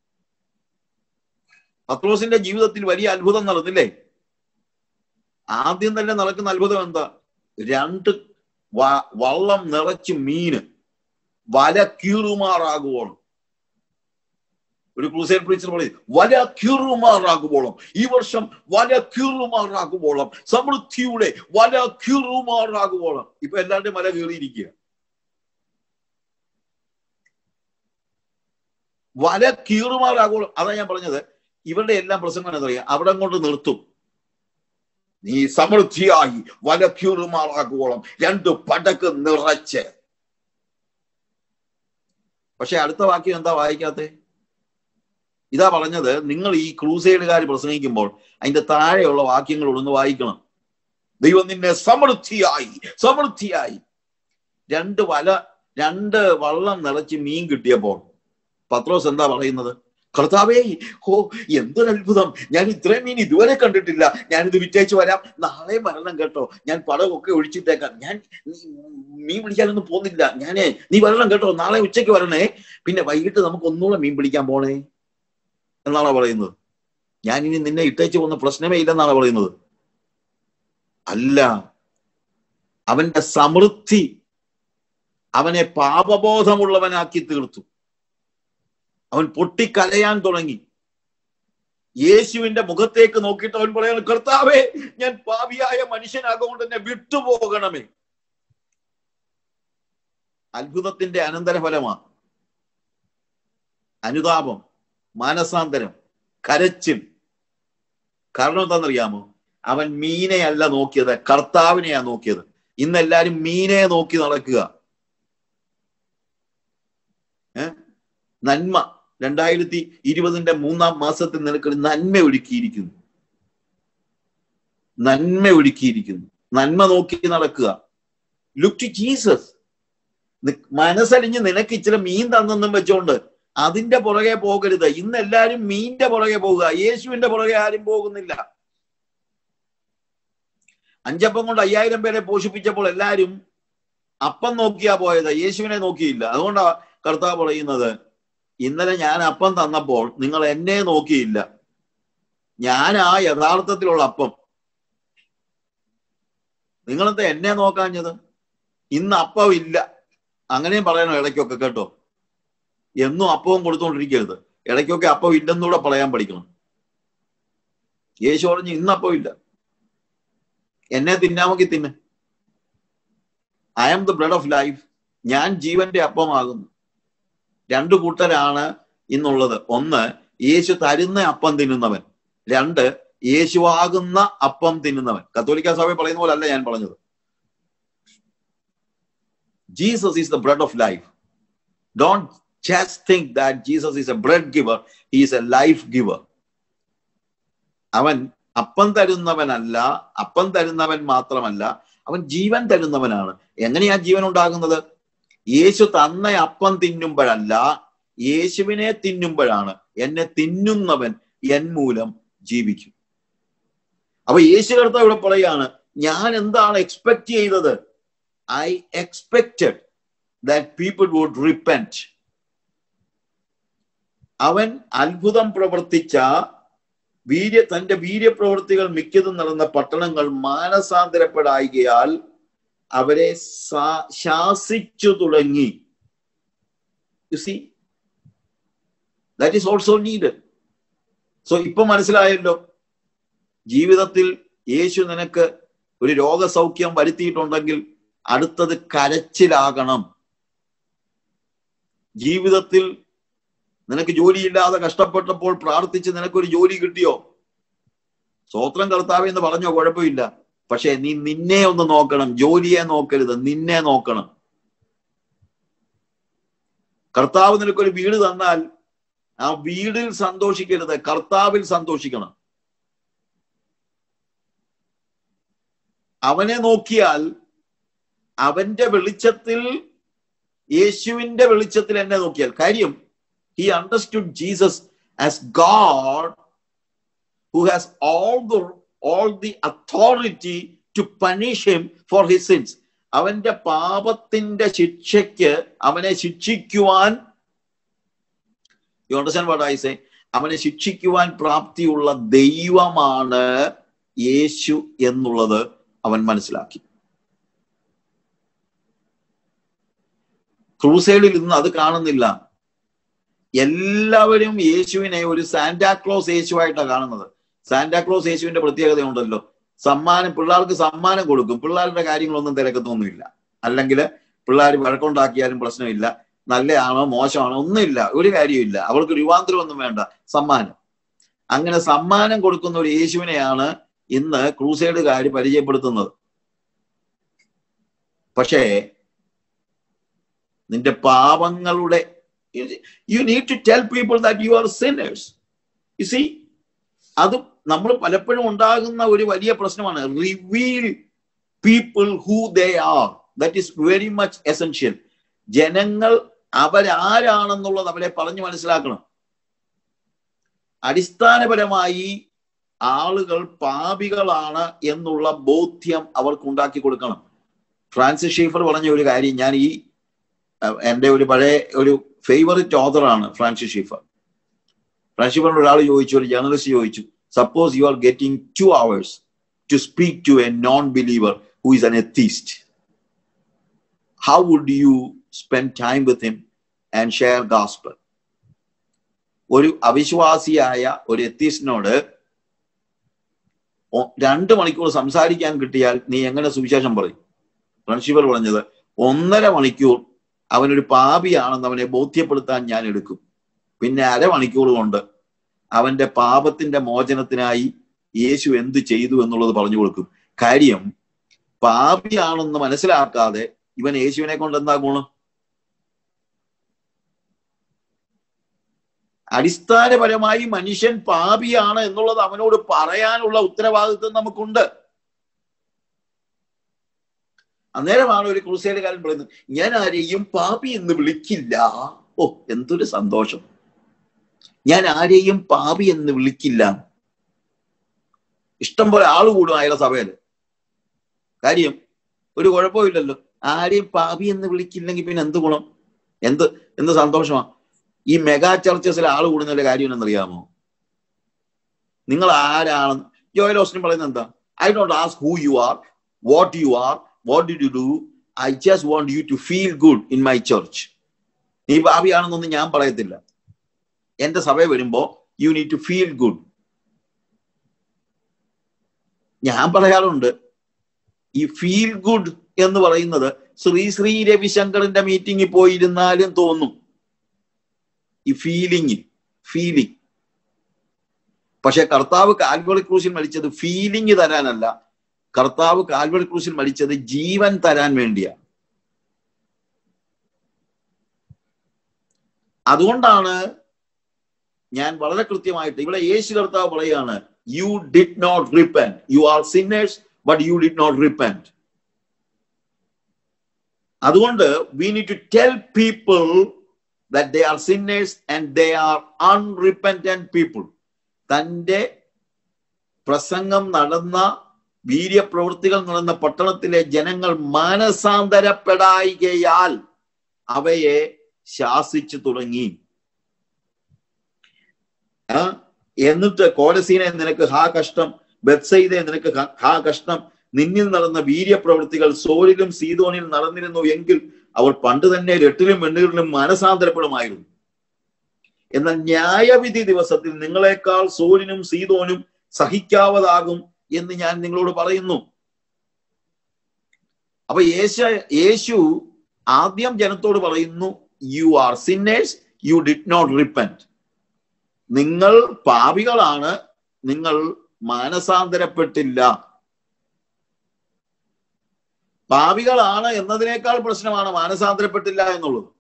A: പത്രോസിന്റെ ജീവിതത്തിൽ വലിയ അത്ഭുതം നടന്നില്ലേ ആദ്യം തന്നെ നടക്കുന്ന അത്ഭുതം എന്താ രണ്ട് വള്ളം നിറച്ച് മീന് വല കീറുമാറാകുവോളം ഒരു ക്രൂസൈഡ് പ്രീച്ചർ പറയും വല കീറുമാറാകുവോളം ഈ വർഷം വല കീറുമാറാകുവോളം സമൃദ്ധിയുടെ വല കീറുമാറാകുവോളം ഇപ്പൊ എല്ലാവരുടെയും വല കീറിയിരിക്കുക വല കീറുമാറാകുവോളം അതാ ഞാൻ പറഞ്ഞത് ഇവരുടെ എല്ലാം പ്രസംഗം എന്താ പറയുക അവിടെ കൊണ്ട് നിർത്തും നീ സമൃദ്ധിയായി വല കീറുമാറാകുവോളം രണ്ട് പടക്ക് നിറച്ച് പക്ഷെ അടുത്ത വാക്യം എന്താ വായിക്കാത്തെ ഇതാ പറഞ്ഞത് നിങ്ങൾ ഈ ക്രൂസൈഡുകാർ പ്രസംഗിക്കുമ്പോൾ അതിന്റെ താഴെയുള്ള വാക്യങ്ങൾ ഒന്ന് വായിക്കണം ദൈവം നിന്നെ സമൃദ്ധിയായി സമൃദ്ധിയായി രണ്ട് വല രണ്ട് വള്ളം നിറച്ച് മീൻ കിട്ടിയപ്പോൾ പത്രോസ് എന്താ പറയുന്നത് കർത്താവേ ഓ എന്തൊരു അത്ഭുതം ഞാൻ ഇത്രയും മീൻ ഇതുവരെ കണ്ടിട്ടില്ല ഞാനിത് വിറ്റയച്ചു വരാം നാളെ വരണം കേട്ടോ ഞാൻ പടമൊക്കെ ഒഴിച്ചിട്ടേക്കാം ഞാൻ മീൻ പിടിക്കാനൊന്നും പോകുന്നില്ല ഞാനേ നീ വരണം കേട്ടോ നാളെ ഉച്ചയ്ക്ക് വരണേ പിന്നെ വൈകിട്ട് നമുക്ക് ഒന്നുകൂടെ മീൻ പിടിക്കാൻ പോണേ എന്നാണോ പറയുന്നത് ഞാൻ ഇനി നിന്നെ ഇട്ടേച്ച് പോകുന്ന പ്രശ്നമേ ഇല്ലെന്നാണ് പറയുന്നത് അല്ല അവന്റെ സമൃദ്ധി അവനെ പാപബോധമുള്ളവനാക്കി തീർത്തു അവൻ പൊട്ടിക്കരയാൻ തുടങ്ങി യേശുവിന്റെ മുഖത്തേക്ക് നോക്കിയിട്ട് അവൻ പറയുന്നു കർത്താവേ ഞാൻ പാപിയായ മനുഷ്യനാകൊണ്ട് എന്നെ വിട്ടുപോകണമേ അത്ഭുതത്തിന്റെ അനന്തരഫലമാണ് അനുതാപം മാനസാന്തരം കരച്ചിൽ കാരണം എന്താണെന്നറിയാമോ അവൻ മീനെയല്ല നോക്കിയത് കർത്താവിനെയാ നോക്കിയത് ഇന്ന് എല്ലാരും മീനെ നോക്കി നടക്കുക ഏ നന്മ രണ്ടായിരത്തി ഇരുപതിന്റെ മൂന്നാം മാസത്തിൽ നിനക്ക് ഒരു നന്മ ഒരുക്കിയിരിക്കുന്നു നന്മ ഒരുക്കിയിരിക്കുന്നു നന്മ നോക്കി നടക്കുക ലുക്ക് ടു ജീസസ് മനസ്സലിഞ്ഞ് നിനക്ക് ഇച്ചിരി മീൻ തന്നെന്നും വെച്ചോണ്ട് അതിന്റെ പുറകെ പോകരുത് ഇന്ന് എല്ലാരും മീന്റെ പുറകെ പോകുക യേശുവിന്റെ പുറകെ ആരും പോകുന്നില്ല അഞ്ചപ്പം കൊണ്ട് അയ്യായിരം പേരെ പോഷിപ്പിച്ചപ്പോൾ എല്ലാരും അപ്പം നോക്കിയാ പോയത് യേശുവിനെ നോക്കിയില്ല അതുകൊണ്ടാ കർത്താവ് പറയുന്നത് ഇന്നലെ ഞാൻ അപ്പം തന്നപ്പോൾ നിങ്ങൾ എന്നെ നോക്കിയില്ല ഞാൻ ആ യഥാർത്ഥത്തിലുള്ള അപ്പം നിങ്ങളെന്താ എന്നെ നോക്കാഞ്ഞത് ഇന്ന് അപ്പം ഇല്ല അങ്ങനെയും പറയണം ഇടയ്ക്കൊക്കെ കേട്ടോ എന്നും അപ്പവും കൊടുത്തുകൊണ്ടിരിക്കരുത് ഇടയ്ക്കൊക്കെ അപ്പം ഇല്ലെന്നൂടെ പറയാൻ പഠിക്കണം യേശു പറഞ്ഞു ഇന്ന് അപ്പം ഇല്ല എന്നെ തിന്നാമെങ്കിൽ തിന്നെ I am the blood of life ഞാൻ ജീവന്റെ അപ്പമാകുന്നു രണ്ടു കൂട്ടരാണ് ഇന്നുള്ളത് ഒന്ന് യേശു തരുന്ന അപ്പം തിന്നുന്നവൻ രണ്ട് യേശുവാകുന്ന അപ്പം തിന്നുന്നവൻ കത്തോലിക്ക സഭ പറയുന്ന പോലെ അല്ല ഞാൻ പറഞ്ഞത് Jesus is the bread of life don't just think that Jesus is a bread giver is a life giver അവൻ അപ്പം തരുന്നവനല്ല അപ്പം തരുന്നവൻ മാത്രമല്ല അവൻ ജീവൻ തരുന്നവനാണ് എങ്ങനെയാ ജീവൻ ഉണ്ടാകുന്നത് യേശു തന്ന അപ്പം തിന്നുമ്പോഴല്ല യേശുവിനെ തിന്നുമ്പോഴാണ് എന്നെ തിന്നുന്നവൻ എൻ മൂലം ജീവിക്കും അപ്പൊ യേശു കർത്താവ് ഇവിടെ പറയാണ് ഞാൻ എന്താണ് എക്സ്പെക്ട് ചെയ്തത് I expected that people would repent അവൻ അത്ഭുതം പ്രവർത്തിച്ച വീര്യ തന്റെ വീര്യപ്രവൃത്തികൾ മിക്കതും നടന്ന പട്ടണങ്ങൾ മാനസാന്തരപ്പെടായികയാൽ അവരെ ശാസിച്ചു തുടങ്ങി you see that is also need so ഇപ്പൊ മനസ്സിലായല്ലോ ജീവിതത്തിൽ യേശു നിനക്ക് ഒരു രോഗസൗഖ്യം വരുത്തിയിട്ടുണ്ടെങ്കിൽ അടുത്തത് കരച്ചിലാകണം ജീവിതത്തിൽ നിനക്ക് ജോലിയില്ലാതെ കഷ്ടപ്പെട്ടപ്പോൾ പ്രാർത്ഥിച്ച് നിനക്കൊരു ജോലി കിട്ടിയോ സ്വോത്രം കർത്താവ് എന്ന് പറഞ്ഞോ കുഴപ്പമില്ല പക്ഷെ നീ നിന്നെ ഒന്ന് നോക്കണം ജോലിയെ നോക്കരുത് നിന്നെ നോക്കണം കർത്താവ് നിനക്കൊരു വീട് തന്നാൽ ആ വീടിൽ സന്തോഷിക്കരുത് കർത്താവിൽ സന്തോഷിക്കണം അവനെ നോക്കിയാൽ അവന്റെ വെളിച്ചത്തിൽ യേശുവിന്റെ വെളിച്ചത്തിൽ എന്നെ നോക്കിയാൽ കാര്യം he understood Jesus as God who has all the all the authority to punish him for his sins. അവന്റെ പാപത്തിന്റെ ശിക്ഷയ്ക്ക് അവനെ ശിക്ഷിക്കുവാൻ you understand what I say അവനെ ശിക്ഷിക്കുവാൻ പ്രാപ്തിയുള്ള ദൈവമാണ് യേശു എന്നുള്ളത് അവൻ മനസ്സിലാക്കി ക്രൂസൈഡിൽ ഇന്ന് അത് കാണുന്നില്ല എല്ലാവരും യേശുവിനെ ഒരു സാന്റാക്ലോസ് യേശുവായിട്ടാണ് കാണുന്നത് സാന്റാക്ലോസ് യേശുവിന്റെ പ്രത്യേകതയുണ്ടല്ലോ സമ്മാനം പിള്ളേർക്ക് സമ്മാനം കൊടുക്കും പിള്ളേരുടെ കാര്യങ്ങളൊന്നും തിരക്കത്തൊന്നുമില്ല അല്ലെങ്കിൽ പിള്ളേർ വഴക്കുണ്ടാക്കിയാലും പ്രശ്നമില്ല നല്ലയാണോ മോശമാണോ ഒന്നുമില്ല ഒരു കാര്യമില്ല അവൾക്ക് രൂപാന്തരം ഒന്നും വേണ്ട സമ്മാനം അങ്ങനെ സമ്മാനം കൊടുക്കുന്ന ഒരു യേശുവിനെയാണ് ഇന്ന് ക്രൂസൈഡുകാർ പരിചയപ്പെടുത്തുന്നത് പക്ഷേ നിന്റെ പാപങ്ങളുടെ you need to tell people that you are sinners you see അത് നമ്മൾ പലപ്പോഴും ഉണ്ടാകുന്ന ഒരു വലിയ പ്രശ്നമാണ് reveal people who they are that is very much essential ജനങ്ങൾ അവരാരാണെന്നുള്ളത് അവരെ പറഞ്ഞു മനസ്സിലാക്കണം അടിസ്ഥാനപരമായി ആളുകൾ പാപികളാണ് എന്നുള്ള ബോധ്യം അവർക്ക് ഉണ്ടാക്കി കൊടുക്കണം ഫ്രാൻസിസ് ഷീഫർ പറഞ്ഞ ഒരു കാര്യം ഞാൻ ഈ എൻ്റെ ഒരു പഴയ ഒരു ഫേവറിറ്റ് ഓതറാണ് ഫ്രാൻസിസ് ഷീഫർ ഫ്രാൻസിസ് ഷീഫറിനോട് ഒരാൾ ചോദിച്ചു ഒരു ജേർണലിസ്റ്റ് ചോദിച്ചു suppose you are getting two hours to speak to a non believer who is an atheist how would you spend time with him and share gospel ഒരു അവിശ്വാസിയായ ഒരു എത്തീസിനോട് രണ്ട് മണിക്കൂർ സംസാരിക്കാൻ കിട്ടിയാൽ നീ എങ്ങനെ സുവിശേഷം പറയും പ്രിൻസിപ്പൽ പറഞ്ഞത് ഒന്നര മണിക്കൂർ അവനൊരു പാപിയാണെന്ന് അവനെ ബോധ്യപ്പെടുത്താൻ ഞാൻ എടുക്കും പിന്നെ അരമണിക്കൂർ കൊണ്ട് അവന്റെ പാപത്തിന്റെ മോചനത്തിനായി യേശു എന്ത് ചെയ്തു എന്നുള്ളത് പറഞ്ഞു കൊടുക്കും കാര്യം പാപിയാണെന്ന് മനസ്സിലാക്കാതെ ഇവൻ യേശുവിനെ കൊണ്ട് എന്താ ഗുണം അടിസ്ഥാനപരമായി മനുഷ്യൻ പാപിയാണ് എന്നുള്ളത് അവനോട് പറയാനുള്ള ഉത്തരവാദിത്വം നമുക്കുണ്ട് അന്നേരമാണ് ഒരു ക്രൂസേലുകാരൻ പറയുന്നത് ഞാൻ ആരെയും പാപി എന്ന് വിളിക്കില്ല ഓ എന്തൊരു സന്തോഷം ഞാൻ ആരെയും പാപി എന്ന് വിളിക്കില്ല ഇഷ്ടം പോലെ ആള് കൂടും അയാളുടെ സഭയില് കാര്യം ഒരു കുഴപ്പമില്ലല്ലോ ആരെയും പാപി എന്ന് വിളിക്കില്ലെങ്കിൽ പിന്നെ എന്ത് ഗുണം എന്ത് എന്ത് സന്തോഷമാ ഈ മെഗാ ചർച്ചസിൽ ആള് കൂടുന്നതിന്റെ കാര്യം എന്നറിയാമോ നിങ്ങൾ ആരാണെന്ന് ജോയൽ ഓസ്റ്റിൻ പറയുന്നത് എന്താ I don't ask who you are what you are what did you do I just want you to feel good in my church നീ ഭാവിയാണെന്നൊന്നും ഞാൻ പറയത്തില്ല എന്റെ സഭ വരുമ്പോ you need to feel good ഞാൻ പറയാറുണ്ട് ഈ ഫീൽ ഗുഡ് എന്ന് പറയുന്നത് ശ്രീ ശ്രീ രവിശങ്കറിന്റെ മീറ്റിംഗിൽ പോയിരുന്നാലും തോന്നും ഈ ഫീലിംഗ് ഫീലിംഗ് പക്ഷെ കർത്താവ് കാൽവറി ക്രൂശിൽ മരിച്ചത് ഫീലിംഗ് തരാനല്ല കർത്താവ് കാൽവറി ക്രൂശിൽ മരിച്ചത് ജീവൻ തരാൻ വേണ്ടിയാണ് അതുകൊണ്ടാണ് ഞാൻ വളരെ കൃത്യമായിട്ട് ഇവിടെ യേശു കർത്താവ് പറയാണ് you did not repent you are sinners but you did not repent അതുകൊണ്ട് we need to tell people that they are sinners and they are unrepentant people. തൻ്റെ പ്രസംഗം നടന്ന വീര്യപ്രവൃത്തികൾ നടന്ന പട്ടണത്തിലെ ജനങ്ങൾ മാനസാന്തരപ്പെടായികയാൽ അവയെ ശാസിച്ചു തുടങ്ങി എന്നിട്ട് കോലസീനെ നിനക്ക് ഹാ കഷ്ടം ബത്സൈതെ നിനക്ക് ഹാ കഷ്ടം നിന്നിൽ നടന്ന വീര്യപ്രവൃത്തികൾ സോരിലും സീതോനിൽ നടന്നിരുന്നു എങ്കിൽ അവർ പണ്ട് തന്നെ രട്ടിലും വെണ്ണീറിലും മാനസാന്തരപ്പെടുമായിരുന്നു എന്നാൽ ന്യായവിധി ദിവസത്തിൽ നിങ്ങളെക്കാൾ സോരിനും സീതോനും സഹിക്കാവതാകും എന്ന് ഞാൻ നിങ്ങളോട് പറയുന്നു അപ്പൊ യേശ യേശു ആദ്യം ജനത്തോട് പറയുന്നു you are sinners you did not repent നിങ്ങൾ പാപികളാണ് നിങ്ങൾ മാനസാന്തരപ്പെട്ടില്ല പാപികളാണ് എന്നതിനേക്കാൾ പ്രശ്നമാണ് മാനസാന്തരപ്പെട്ടില്ല എന്നുള്ളത്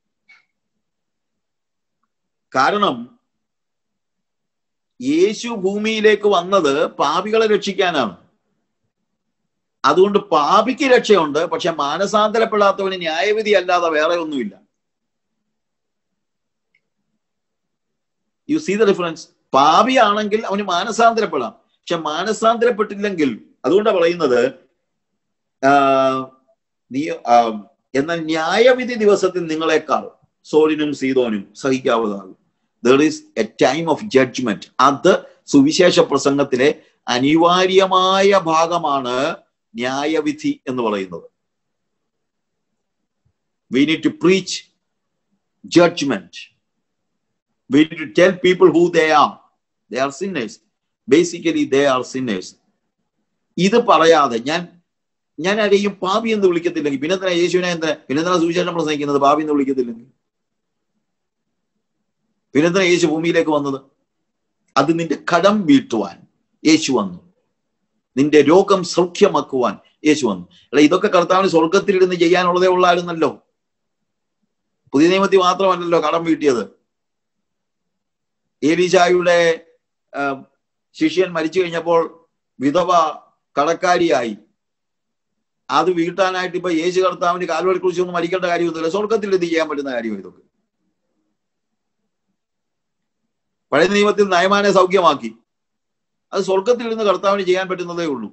A: കാരണം യേശു ഭൂമിയിലേക്ക് വന്നത് പാപികളെ രക്ഷിക്കാനാണ് അതുകൊണ്ട് പാപിക്ക് രക്ഷയുണ്ട് പക്ഷെ മാനസാന്തരപ്പെടാത്തവന് ന്യായവിധി അല്ലാതെ വേറെ ഒന്നുമില്ല യു സീ ദ ഡിഫറൻസ് പാപിയാണെങ്കിൽ അവന് മാനസാന്തരപ്പെടാം പക്ഷെ മാനസാന്തരപ്പെട്ടില്ലെങ്കിൽ അതുകൊണ്ടാണ് പറയുന്നത് നീ എന്നാൽ ന്യായവിധി ദിവസത്തിൽ നിങ്ങളെക്കാൾ സോലിനും സീതോനും സഹിക്കാവുന്നതാകും there is a time of judgement അത് സുവിശേഷ പ്രസംഗത്തിലെ അനിവാര്യമായ ഭാഗമാണ് ന്യായവിധി എന്ന് പറയുന്നത് we need to preach judgement we need to tell people who they are they are sinners basically they are sinners ഇത് പറയാതെ ഞാൻ ഞാൻ ആരെയും പാപി എന്ന് വിളിക്കത്തില്ലെങ്കിൽ പിന്നെ എന്തിനാ യേശുവിനെ എന്തിനാ പിന്നെ എന്തിനാ സുവിശേഷം പ്രസംഗിക്കുന്നത് പാപി എന്ന് വിളിക്കത്തില്ലെങ്കിൽ പിന്നെ എന്തിനാ യേശു ഭൂമിയിലേക്ക് വന്നത് അത് നിന്റെ കടം വീട്ടുവാൻ യേശു വന്നു നിന്റെ രോഗം സൗഖ്യമാക്കുവാൻ യേശു വന്നു അല്ല ഇതൊക്കെ കർത്താവിന് സ്വർഗത്തിലിരുന്ന് ചെയ്യാനുള്ളതേ ഉള്ളായിരുന്നല്ലോ പുതിയ നിയമത്തിൽ മാത്രമല്ലല്ലോ കടം വീട്ടിയത് ഏലീശായുടെ ശിഷ്യൻ മരിച്ചു കഴിഞ്ഞപ്പോൾ വിധവ കടക്കാരിയായി അത് വീട്ടാനായിട്ട് ഇപ്പൊ യേശു കർത്താവിന് കാൽവഴി കുറിച്ച് ഒന്നും മരിക്കേണ്ട കാര്യമൊന്നുമില്ല സ്വർഗത്തിൽ ഇത് ചെയ്യാൻ പറ്റുന്ന കാര്യം ഇതൊക്കെ പഴയ നിയമത്തിൽ നയമാനെ സൗഖ്യമാക്കി അത് സ്വർഗത്തിൽ ഇരുന്ന് കർത്താവിന് ചെയ്യാൻ പറ്റുന്നതേ ഉള്ളൂ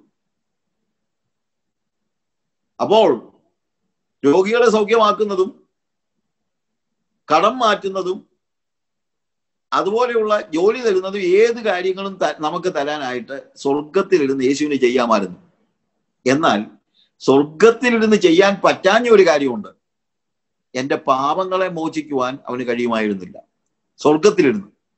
A: അപ്പോൾ രോഗികളെ സൗഖ്യമാക്കുന്നതും കടം മാറ്റുന്നതും അതുപോലെയുള്ള ജോലി തരുന്നതും ഏത് കാര്യങ്ങളും നമുക്ക് തരാനായിട്ട് സ്വർഗത്തിലിരുന്ന് യേശുവിന് ചെയ്യാമായിരുന്നു എന്നാൽ സ്വർഗത്തിലിരുന്ന് ചെയ്യാൻ പറ്റാഞ്ഞ ഒരു കാര്യമുണ്ട് എന്റെ പാപങ്ങളെ മോചിക്കുവാൻ അവന് കഴിയുമായിരുന്നില്ല സ്വർഗത്തിലിരുന്ന്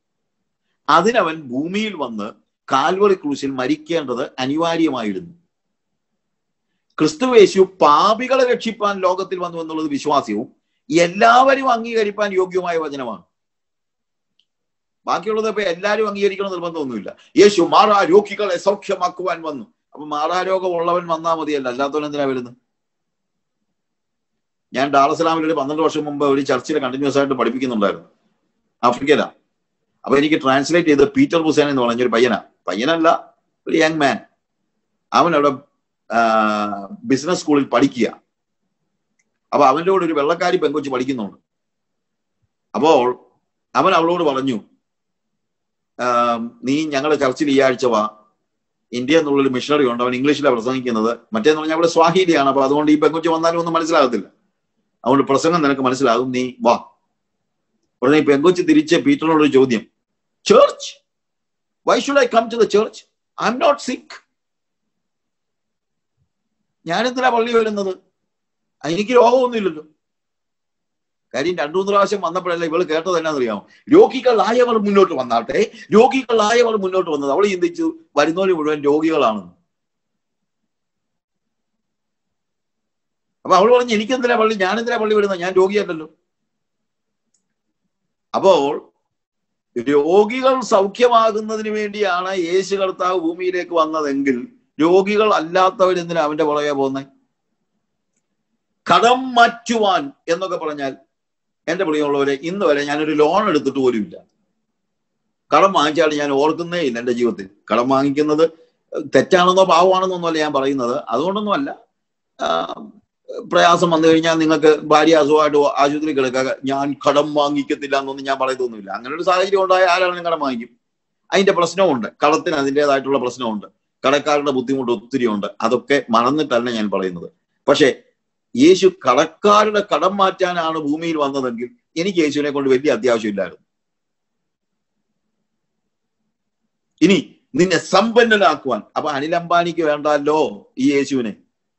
A: അതിനവൻ ഭൂമിയിൽ വന്ന് കാൽവറി ക്രൂശിൽ മരിക്കേണ്ടത് അനിവാര്യമായിരുന്നു ക്രിസ്തുവേശു പാപികളെ രക്ഷിപ്പാൻ ലോകത്തിൽ വന്നു എന്നുള്ളത് വിശ്വാസ്യവും എല്ലാവരും അംഗീകരിപ്പാൻ യോഗ്യമായ വചനമാണ് ബാക്കിയുള്ളത് ഇപ്പൊ എല്ലാവരും അംഗീകരിക്കണം നിർബന്ധമൊന്നുമില്ല യേശു മാറാ രോഗികളെ സൗഖ്യമാക്കുവാൻ വന്നു അപ്പൊ മാറാരോഗം ഉള്ളവൻ വന്നാൽ മതിയല്ല അല്ലാത്തവൻ എന്തിനാ വരുന്നത് ഞാൻ ഡാറസ്ലാമിൽ ഒരു പന്ത്രണ്ട് വർഷം മുമ്പ് ഒരു ചർച്ചിൽ കണ്ടിന്യൂസ് ആയിട്ട് പഠിപ്പിക്കുന്നുണ്ടായിരുന്നു ആഫ്രിക്കയില അപ്പൊ എനിക്ക് ട്രാൻസ്ലേറ്റ് ചെയ്ത് പീറ്റർ ഹുസൈൻ എന്ന് പറഞ്ഞൊരു പയ്യനാ പയ്യനല്ല ഒരു യങ് മാൻ അവൻ അവിടെ ബിസിനസ് സ്കൂളിൽ പഠിക്കുക അപ്പൊ അവന്റെ കൂടെ ഒരു വെള്ളക്കാരി പെങ്കൊച്ച് പഠിക്കുന്നുണ്ട് അപ്പോൾ അവൻ അവളോട് പറഞ്ഞു നീ ഞങ്ങളുടെ ചർച്ചിൽ ഈ ആഴ്ച വാ ഇന്ത്യ എന്നുള്ളൊരു മിഷണറി ഉണ്ട് അവൻ ഇംഗ്ലീഷിലാണ് പ്രസംഗിക്കുന്നത് മറ്റേന്ന് പറഞ്ഞാൽ അവിടെ സ്വാഹിലിയാണ് അപ്പൊ അതുകൊണ്ട് ഈ പെങ്കൊച്ച് വന്നാലും ഒന്നും മനസ്സിലാകത്തില്ല അതുകൊണ്ട് പ്രസംഗം നിനക്ക് മനസ്സിലാകും നീ വാ ഉടനെ ഈ പെങ്കൊച്ച് തിരിച്ച് പീറ്ററിനോട് ചോദ്യം church why should I come to the church I am not sick ഞാൻ എന്തിനാ പള്ളി വരുന്നത് എനിക്ക് രോഗമൊന്നുമില്ലല്ലോ കാര്യം രണ്ടു മൂന്ന് പ്രാവശ്യം വന്നപ്പോഴല്ല ഇവള് കേട്ടത് എന്നാന്നറിയാമോ രോഗികളായവർ മുന്നോട്ട് വന്നാട്ടെ രോഗികളായവർ മുന്നോട്ട് വന്നത് അവൾ ചിന്തിച്ചു വരുന്നവര് മുഴുവൻ രോഗികളാണെന്ന് അപ്പൊ അവൾ പറഞ്ഞു എനിക്കെന്തിനാ പള്ളി ഞാൻ എന്തിനാ പള്ളി വരുന്നത് ഞാൻ രോഗിയല്ലല്ലോ അപ്പോൾ രോഗികൾ സൗഖ്യമാകുന്നതിന് വേണ്ടിയാണ് യേശു കർത്താവ് ഭൂമിയിലേക്ക് വന്നതെങ്കിൽ രോഗികൾ അല്ലാത്തവരെന്തിനാ അവന്റെ പുറകെ പോകുന്നത് കടം മാറ്റുവാൻ എന്നൊക്കെ പറഞ്ഞാൽ എന്റെ പ്രിയമുള്ളവരെ ഇന്ന് വരെ ഞാനൊരു ലോൺ എടുത്തിട്ട് പോലുമില്ല കടം വാങ്ങിച്ചാൽ ഞാൻ ഓർക്കുന്നേ ഇല്ല എന്റെ ജീവിതത്തിൽ കടം വാങ്ങിക്കുന്നത് തെറ്റാണെന്നോ പാവമാണെന്നോ അല്ല ഞാൻ പറയുന്നത് അതുകൊണ്ടൊന്നുമല്ല പ്രയാസം വന്നു കഴിഞ്ഞാൽ നിങ്ങൾക്ക് ഭാര്യ അസുഖമായിട്ട് ആശുപത്രി കിടക്കുക ഞാൻ കടം വാങ്ങിക്കത്തില്ല എന്നൊന്നും ഞാൻ പറയത്തൊന്നുമില്ല അങ്ങനെ ഒരു സാഹചര്യം ഉണ്ടായ ആരാണെങ്കിലും കടം വാങ്ങിക്കും അതിന്റെ പ്രശ്നമുണ്ട് കടത്തിന് അതിൻ്റെതായിട്ടുള്ള പ്രശ്നമുണ്ട് കടക്കാരുടെ ബുദ്ധിമുട്ട് ഒത്തിരി ഉണ്ട് അതൊക്കെ മറന്നിട്ടല്ല ഞാൻ പറയുന്നത് പക്ഷേ യേശു കടക്കാരുടെ കടം മാറ്റാനാണ് ഭൂമിയിൽ വന്നതെങ്കിൽ എനിക്ക് യേശുവിനെ കൊണ്ട് വലിയ അത്യാവശ്യമില്ലായിരുന്നു ഇനി നിന്നെ സമ്പന്നനാക്കുവാൻ അപ്പൊ അനിൽ അംബാനിക്ക് വേണ്ടല്ലോ ഈ യേശുവിനെ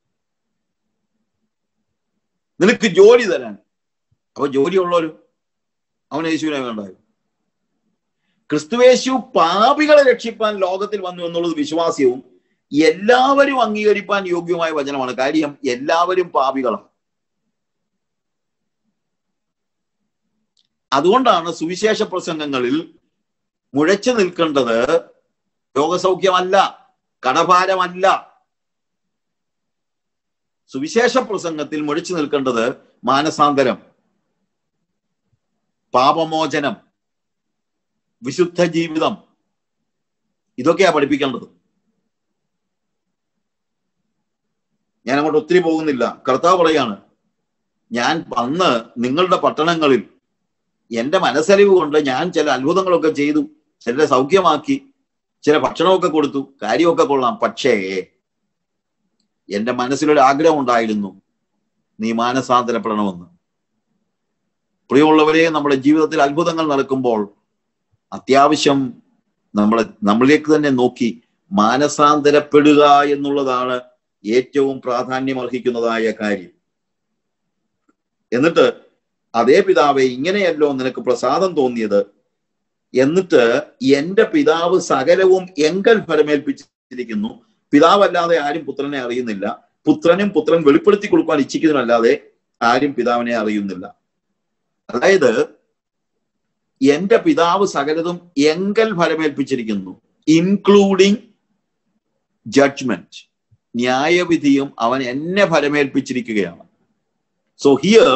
A: നിനക്ക് ജോലി തരാൻ അപ്പൊ ജോലി ഉള്ളവരും അവൻ യേശുവിനെ വേണ്ടായോ ക്രിസ്തുവേശു പാപികളെ രക്ഷിപ്പാൻ ലോകത്തിൽ വന്നു എന്നുള്ളത് വിശ്വാസ്യവും എല്ലാവരും അംഗീകരിപ്പാൻ യോഗ്യമായ വചനമാണ് കാര്യം എല്ലാവരും പാപികളാണ് അതുകൊണ്ടാണ് സുവിശേഷ പ്രസംഗങ്ങളിൽ മുഴച്ചു നിൽക്കേണ്ടത് രോഗസൗഖ്യമല്ല കടഭാരമല്ല സുവിശേഷ പ്രസംഗത്തിൽ മുഴച്ചു നിൽക്കേണ്ടത് മാനസാന്തരം പാപമോചനം വിശുദ്ധ ജീവിതം ഇതൊക്കെയാ പഠിപ്പിക്കേണ്ടത് ഞാൻ അങ്ങോട്ട് ഒത്തിരി പോകുന്നില്ല കർത്താവ് പറയാണ് ഞാൻ വന്ന് നിങ്ങളുടെ പട്ടണങ്ങളിൽ എന്റെ മനസ്സലിവ് കൊണ്ട് ഞാൻ ചില അത്ഭുതങ്ങളൊക്കെ ചെയ്തു ചിലരെ സൗഖ്യമാക്കി ചില ഭക്ഷണമൊക്കെ കൊടുത്തു കാര്യമൊക്കെ കൊള്ളാം പക്ഷേ എന്റെ മനസ്സിലൊരു ആഗ്രഹം ഉണ്ടായിരുന്നു നീ മാനസാന്തരപ്പെടണമെന്ന് പ്രിയമുള്ളവരെ നമ്മുടെ ജീവിതത്തിൽ അത്ഭുതങ്ങൾ നടക്കുമ്പോൾ അത്യാവശ്യം നമ്മളെ നമ്മളിലേക്ക് തന്നെ നോക്കി മാനസാന്തരപ്പെടുക എന്നുള്ളതാണ് ഏറ്റവും പ്രാധാന്യം അർഹിക്കുന്നതായ കാര്യം എന്നിട്ട് അതേ പിതാവെ ഇങ്ങനെയല്ലോ നിനക്ക് പ്രസാദം തോന്നിയത് എന്നിട്ട് എന്റെ പിതാവ് സകലവും എങ്കൽ ഫലമേൽപ്പിച്ചിരിക്കുന്നു പിതാവല്ലാതെ ആരും പുത്രനെ അറിയുന്നില്ല പുത്രനും പുത്രൻ വെളിപ്പെടുത്തി കൊടുക്കാൻ ഇച്ഛിക്കുന്നതല്ലാതെ ആരും പിതാവിനെ അറിയുന്നില്ല അതായത് എന്റെ പിതാവ് സകലതും എങ്കൽ ഫലമേൽപ്പിച്ചിരിക്കുന്നു ഇൻക്ലൂഡിങ് ജഡ്ജ്മെന്റ് ന്യായവിധിയും അവൻ എന്നെ ഫലമേൽപ്പിച്ചിരിക്കുകയാണ് so here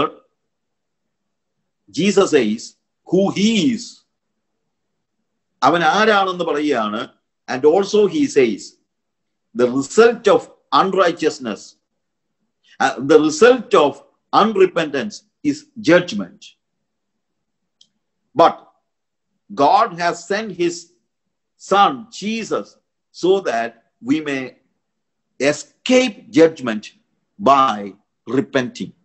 A: Jesus says who he's അവൻ ആരാണെന്ന് പറയുകയാണ് and also he says the result of unrighteousness the result of unrepentance is judgement but God has send his son Jesus so that we may escape judgement by repenting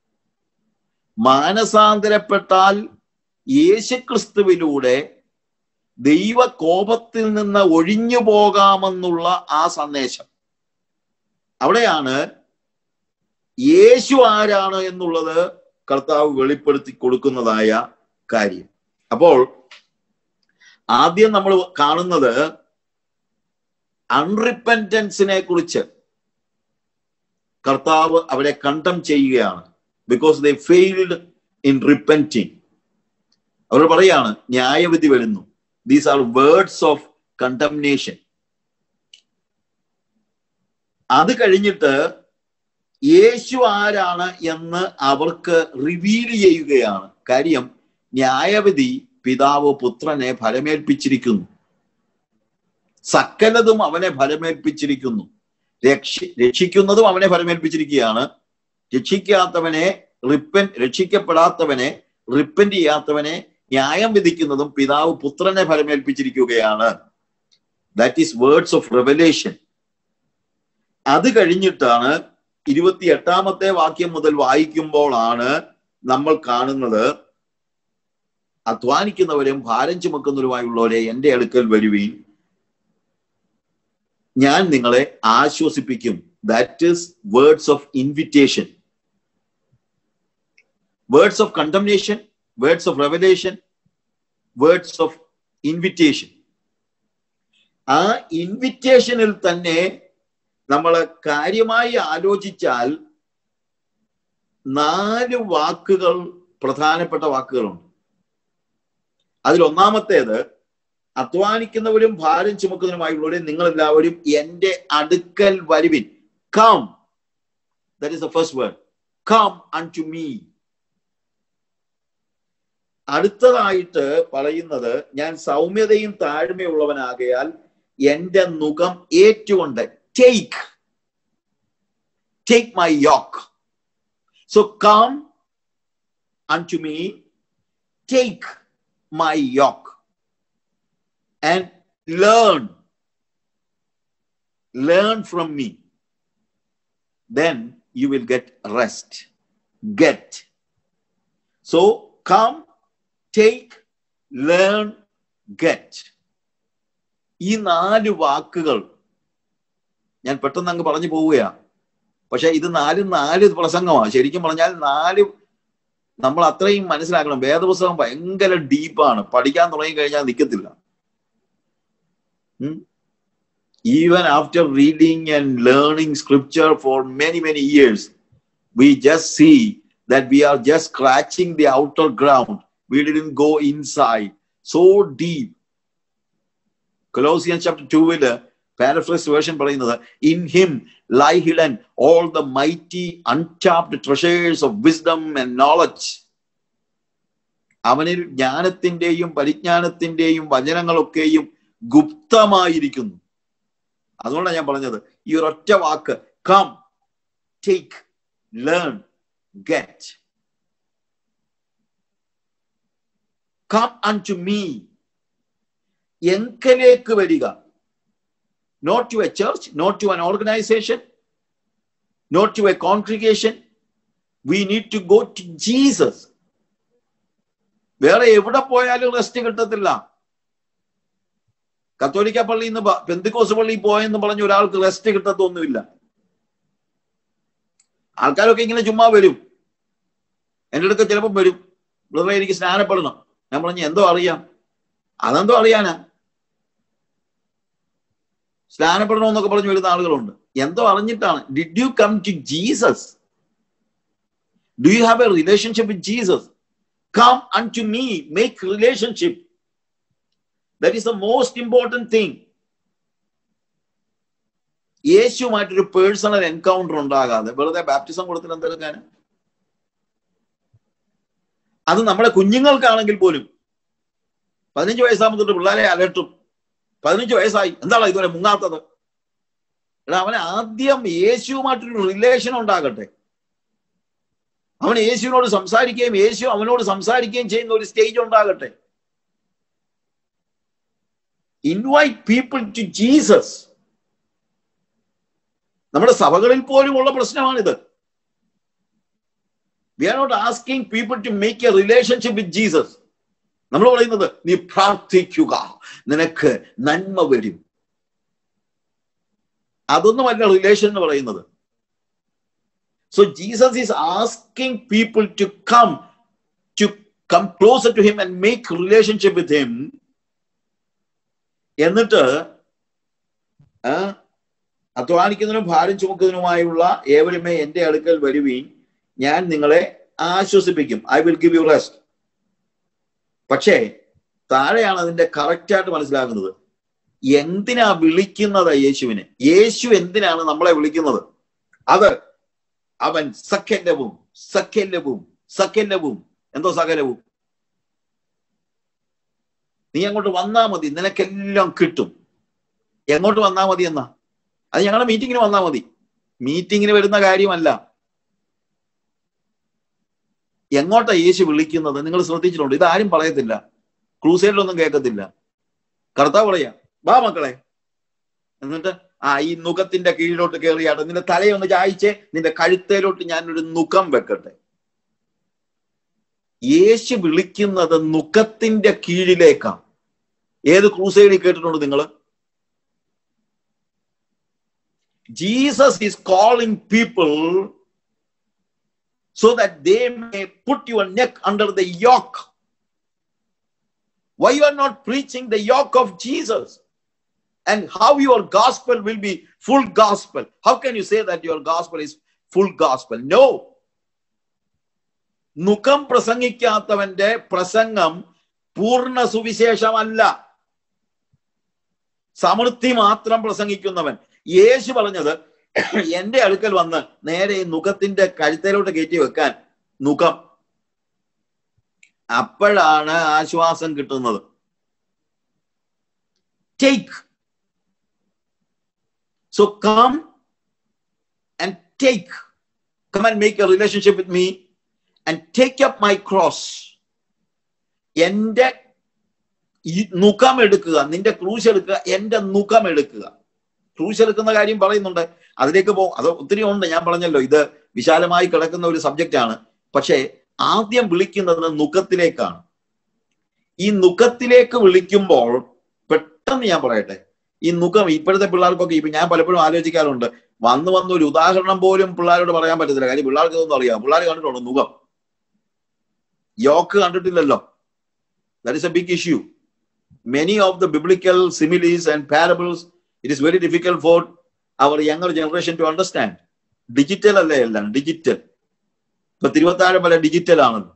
A: മാനസാന്തരപ്പെട്ടാൽ യേശുക്രിസ്തുവിലൂടെ ദൈവ കോപത്തിൽ നിന്ന് ഒഴിഞ്ഞു പോകാമെന്നുള്ള ആ സന്ദേശം അവിടെയാണ് യേശു ആരാണ് എന്നുള്ളത് കർത്താവ് വെളിപ്പെടുത്തി കൊടുക്കുന്നതായ കാര്യം അപ്പോൾ ആദ്യം നമ്മൾ കാണുന്നത് അൺറിപ്പൻറ്റൻസിനെ കുറിച്ച് കർത്താവ് അവരെ കണ്ടം ചെയ്യുകയാണ് because they failed in repenting അവർ പറയാണ് ന്യായവിധി വരുന്നു these are words of condemnation അത് കഴിഞ്ഞിട്ട് യേശു ആരാണ് എന്ന് അവർക്ക് റിവീൽ ചെയ്യുകയാണ് കാര്യം ന്യായവിധി പിതാവ് പുത്രനെ ഫലമേൽപ്പിച്ചിരിക്കുന്നു സകലതും അവനെ ഫലമേൽപ്പിച്ചിരിക്കുന്നു രക്ഷി രക്ഷിക്കുന്നതും അവനെ ഫലമേൽപ്പിച്ചിരിക്കുകയാണ് രക്ഷിക്കാത്തവനെ റിപ്പൻ രക്ഷിക്കപ്പെടാത്തവനെ റിപ്പന്റ് ചെയ്യാത്തവനെ ന്യായം വിധിക്കുന്നതും പിതാവ് പുത്രനെ ഫലമേൽപ്പിച്ചിരിക്കുകയാണ് that is words of revelation അത് കഴിഞ്ഞിട്ടാണ് ഇരുപത്തി എട്ടാമത്തെ വാക്യം മുതൽ വായിക്കുമ്പോഴാണ് നമ്മൾ കാണുന്നത് അധ്വാനിക്കുന്നവരും ഭാരം ചുമക്കുന്നവരുമായുള്ളവരെ എന്റെ അടുക്കൽ വരുവീൻ ഞാൻ നിങ്ങളെ ആശ്വസിപ്പിക്കും that is words of invitation words of condemnation words of revelation words of invitation ആ ഇൻവിറ്റേഷനിൽ തന്നെ നമ്മൾ കാര്യമായി ആലോചിച്ചാൽ നാല് വാക്കുകൾ പ്രധാനപ്പെട്ട വാക്കുകളുണ്ട് അതിൽ ഒന്നാമത്തേത് അധ്വാനിക്കുന്നവരും ഭാരം ചുമക്കുന്നവരുമായുള്ളവരെ നിങ്ങൾ എല്ലാവരും എന്റെ അടുക്കൽ വരുവിൻ come that is the first word come unto me അടുത്തതായിട്ട് പറയുന്നത് ഞാൻ സൗമ്യതയും താഴ്മയുള്ളവനാകയാൽ എന്റെ മുഖം ഏറ്റുകൊണ്ട് take take my yoke so come unto me take my yoke and learn. Learn from me. Then you will get rest. Get. So come, take, learn, get. ഈ നാല് വാക്കുകൾ ഞാൻ പെട്ടെന്ന് അങ്ങ് പറഞ്ഞു പോവുകയാ പക്ഷെ ഇത് നാല് നാല് പ്രസംഗമാണ് ശരിക്കും പറഞ്ഞാൽ നാല് നമ്മൾ അത്രയും മനസ്സിലാക്കണം വേദപുസ്തകം ഭയങ്കര ഡീപ്പാണ് പഠിക്കാൻ തുടങ്ങി കഴിഞ്ഞാൽ നിൽക്കത്തില്ല Hmm? Even after reading and learning scripture for many, many years, we just see that we are just scratching the outer ground. We didn't go inside so deep. Colossians chapter 2 ല് പാരഫ്രസ് വേർഷൻ പറയുന്നത് in him lie hidden all the mighty untapped treasures of wisdom and knowledge അവനിൽ ജ്ഞാനത്തിന്റെയും പരിജ്ഞാനത്തിന്റെയും വചനങ്ങളൊക്കെയും ഗുപ്തമായിരിക്കുന്നു അതുകൊണ്ടാണ് ഞാൻ പറഞ്ഞത് ഈ ഒരൊറ്റ വാക്ക് come take learn get come unto me എങ്കലേക്ക് വരിക not to a church not to an organisation not to a congregation we need to go to Jesus വേറെ എവിടെ പോയാലും റെസ്റ്റ് കിട്ടത്തില്ല കത്തോലിക്ക പള്ളിയിൽ നിന്ന് പെന്തിക്കോസ് പള്ളിയിൽ പോയെന്ന് പറഞ്ഞ ഒരാൾക്ക് റെസ്റ്റ് കിട്ടത്തൊന്നുമില്ല ആൾക്കാരൊക്കെ ഇങ്ങനെ ചുമ്മാ വരും എൻ്റെ അടുക്ക ചിലപ്പം വരും ബ്രദറെ എനിക്ക് സ്നാനപ്പെടണം ഞാൻ പറഞ്ഞു എന്തോ അറിയാം അതെന്തോ അറിയാനാ സ്നാനപ്പെടണമെന്നൊക്കെ പറഞ്ഞു വരുന്ന ആളുകളുണ്ട് എന്തോ അറിഞ്ഞിട്ടാണ് did you come to Jesus do you have a relationship with Jesus come unto me make relationship that is the most important thing യേശുമായിട്ടൊരു പേഴ്സണൽ എൻകൗണ്ടർ ഉണ്ടാകാതെ വെറുതെ ബാപ്റ്റിസം കൊടുത്തിട്ട് എന്തെടുക്കാൻ അത് നമ്മുടെ കുഞ്ഞുങ്ങൾക്കാണെങ്കിൽ പോലും പതിനഞ്ച് വയസ്സാകുമ്പോൾ തൊട്ട് പിള്ളേരെ അലട്ടും പതിനഞ്ച് വയസ്സായി എന്താണ് ഇതുവരെ മുങ്ങാത്തത് എടാ അവന് ആദ്യം യേശുവുമായിട്ടൊരു റിലേഷൻ ഉണ്ടാകട്ടെ അവൻ യേശുവിനോട് സംസാരിക്കുകയും യേശു അവനോട് സംസാരിക്കുകയും ചെയ്യുന്ന ഒരു സ്റ്റേജ് ഉണ്ടാകട്ടെ ഇൻവൈറ്റ് പീപ്പിൾ ടു ജീസസ് നമ്മുടെ സഭകളിൽ പോലും ഉള്ള പ്രശ്നമാണിത് we are not asking people to make a relationship with Jesus നമ്മൾ പറയുന്നത് നീ പ്രാർത്ഥിക്കുക നിനക്ക് നന്മ വരും അതൊന്നുമല്ല റിലേഷൻ എന്ന് പറയുന്നത് so Jesus is asking people to come to come closer to him and make relationship with him എന്നിട്ട് ആ, അധ്വാനിക്കുന്നതിനും ഭാരം ചുമക്കുന്നതിനുമായുള്ള ഏവരുമേ എന്റെ അടുക്കൽ വരുവീൻ ഞാൻ നിങ്ങളെ ആശ്വസിപ്പിക്കും I will give you rest പക്ഷേ താഴെയാണ് അതിന്റെ കറക്റ്റ് ആയിട്ട് മനസ്സിലാക്കുന്നത് എന്തിനാ വിളിക്കുന്നത് യേശുവിനെ യേശു എന്തിനാണ് നമ്മളെ വിളിക്കുന്നത് അത് അവൻ സഖ്യലവും സഖ്യലവും സഖ്യലവും എന്തോ സകലവും നീ അങ്ങോട്ട് വന്നാ മതി നിനക്കെല്ലാം കിട്ടും എങ്ങോട്ട് വന്നാ മതി എന്നാ അത് ഞങ്ങളുടെ മീറ്റിങ്ങിന് വന്നാ മതി മീറ്റിങ്ങിന് വരുന്ന കാര്യമല്ല എങ്ങോട്ടാ യേശു വിളിക്കുന്നത് നിങ്ങൾ ശ്രദ്ധിച്ചിട്ടുണ്ട് ഇത് ആരും പറയത്തില്ല ക്രൂസൈഡിലൊന്നും കേൾക്കത്തില്ല കർത്താവ് പറയാ വാ മക്കളെ എന്നിട്ട് ആ ഈ നുഖത്തിന്റെ കീഴിലോട്ട് കയറിയാട്ടെ നിന്റെ തലയൊന്ന് ചായച്ചേ നിന്റെ കഴുത്തേലോട്ട് ഞാനൊരു നുഖം വെക്കട്ടെ യേശു വിളിക്കുന്നത് നുഖത്തിന്റെ കീഴിലേക്കാണ് ഏത് ക്രൂസൈഡിൽ കേട്ടിട്ടുണ്ട് നിങ്ങൾ Jesus is calling people so that they may put your neck under the yoke. Why you are not preaching the yoke of Jesus? And how your gospel will be full gospel? How can you say that your gospel is full gospel? No. നുഖം പ്രസംഗിക്കാത്തവന്റെ പ്രസംഗം പൂർണ്ണ സുവിശേഷമല്ല സമൃദ്ധി മാത്രം പ്രസംഗിക്കുന്നവൻ യേശു പറഞ്ഞത് എന്റെ അടുക്കൽ വന്ന് നേരെ ഈ നുഖത്തിന്റെ കഴുത്തേലോട്ട് കയറ്റി വെക്കാൻ നുഖം അപ്പോഴാണ് ആശ്വാസം കിട്ടുന്നത് take so come and take come and make a relationship with me and take up my cross എന്റെ ഈ നുഖം എടുക്കുക നിന്റെ ക്രൂശ് എടുക്കുക എന്റെ നുഖം എടുക്കുക ക്രൂശ് എടുക്കുന്ന കാര്യം പറയുന്നുണ്ട് അതിലേക്ക് പോകും അത് ഒത്തിരി ഉണ്ട് ഞാൻ പറഞ്ഞല്ലോ ഇത് വിശാലമായി കിടക്കുന്ന ഒരു സബ്ജക്റ്റ് ആണ് പക്ഷേ ആദ്യം വിളിക്കുന്നത് നുഖത്തിലേക്കാണ് ഈ നുഖത്തിലേക്ക് വിളിക്കുമ്പോൾ പെട്ടെന്ന് ഞാൻ പറയട്ടെ ഈ നുഖം ഇപ്പോഴത്തെ പിള്ളേർക്കൊക്കെ ഇപ്പൊ ഞാൻ പലപ്പോഴും ആലോചിക്കാറുണ്ട് വന്ന് വന്ന് ഒരു ഉദാഹരണം പോലും പിള്ളേരോട് പറയാൻ പറ്റത്തില്ല കാര്യം പിള്ളേർക്ക് ഇതൊന്നും അറിയാം പിള്ളേർ കണ്ടിട്ടുണ്ടോ നുഖം യോക്ക് കണ്ടിട്ടില്ലല്ലോ that is a big issue many of the biblical similes and parables it is very difficult for our younger generation to understand digital അല്ലേ എല്ലാം ഡിജിറ്റൽ ഇപ്പൊ തിരുവത്താഴം വരെ ഡിജിറ്റൽ ആണല്ലോ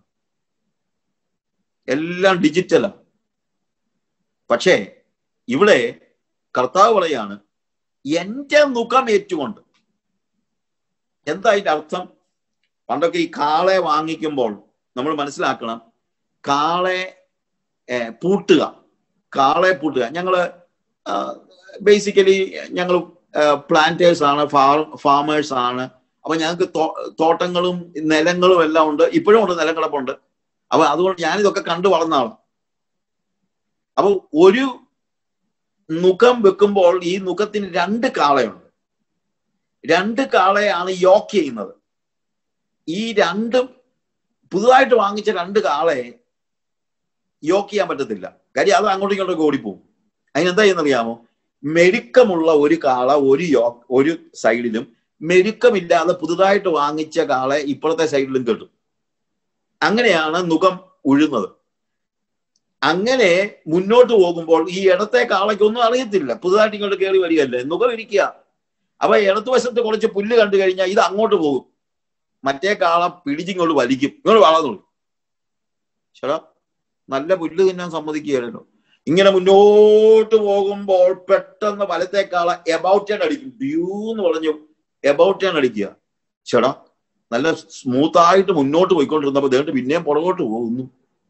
A: എല്ലാം ഡിജിറ്റലാണ് പക്ഷേ ഇവിടെ കർത്താവ് പറയാണ് എന്റെ മുഖം ഏറ്റുകൊണ്ട് എന്താ അതിന്റെ അർത്ഥം പണ്ടൊക്കെ ഈ കാളെ വാങ്ങിക്കുമ്പോൾ നമ്മൾ മനസ്സിലാക്കണം കാളെ പൂട്ടുക കാളെ പൂട്ടുക ഞങ്ങള് ബേസിക്കലി ഞങ്ങൾ പ്ലാന്റേഴ്സ് ആണ് ഫാർ ഫാമേഴ്സ് ആണ് അപ്പൊ ഞങ്ങൾക്ക് തോട്ടങ്ങളും നിലങ്ങളും എല്ലാം ഉണ്ട് ഇപ്പോഴും ഉണ്ട് നിലം കിടപ്പുണ്ട് അപ്പൊ അതുകൊണ്ട് ഞാനിതൊക്കെ കണ്ടു വളർന്ന ആളാണ് അപ്പൊ ഒരു മുഖം വെക്കുമ്പോൾ ഈ മുഖത്തിന് രണ്ട് കാളയുണ്ട് രണ്ട് കാളയാണ് യോക്ക് ചെയ്യുന്നത് ഈ രണ്ടും പുതുതായിട്ട് വാങ്ങിച്ച രണ്ട് കാളയെ യോക്ക് ചെയ്യാൻ പറ്റത്തില്ല കാര്യം അത് അങ്ങോട്ടും ഇങ്ങോട്ടും ഓടിപ്പോവും അതിനെന്താ ചെയ്യുന്നറിയാമോ മെരുക്കമുള്ള ഒരു കാള ഒരു യോ ഒരു സൈഡിലും മെരുക്കമില്ലാതെ പുതുതായിട്ട് വാങ്ങിച്ച കാളെ ഇപ്പുറത്തെ സൈഡിലും കെട്ടും അങ്ങനെയാണ് മുഖം ഉഴുന്നത് അങ്ങനെ മുന്നോട്ട് പോകുമ്പോൾ ഈ ഇടത്തെ കാളയ്ക്കൊന്നും അറിയത്തില്ല പുതുതായിട്ട് ഇങ്ങോട്ട് കയറി വരികയല്ലേ മുഖം ഇരിക്കുക അപ്പൊ ഇടത്തുവശത്ത് കുറച്ച് പുല്ല് കണ്ടു കഴിഞ്ഞാൽ ഇത് അങ്ങോട്ട് പോകും മറ്റേ കാള പിടിച്ചിങ്ങോട്ട് വലിക്കും ഇങ്ങോട്ട് വളർന്നുള്ളൂ ചേട്ടാ നല്ല പുല്ല് തിന്നാൻ സമ്മതിക്കുകയല്ലോ ഇങ്ങനെ മുന്നോട്ട് പോകുമ്പോൾ പെട്ടെന്ന് വലത്തെ കാള എബൌട്ട് ടേൺ അടിക്കും ഡ്യൂ എന്ന് പറഞ്ഞു എബൌട്ട് ടേൺ അടിക്കുക ചേടാ നല്ല സ്മൂത്ത് ആയിട്ട് മുന്നോട്ട് പോയിക്കൊണ്ടിരുന്നപ്പോ ദേണ്ട് പിന്നെയും പുറകോട്ട് പോകുന്നു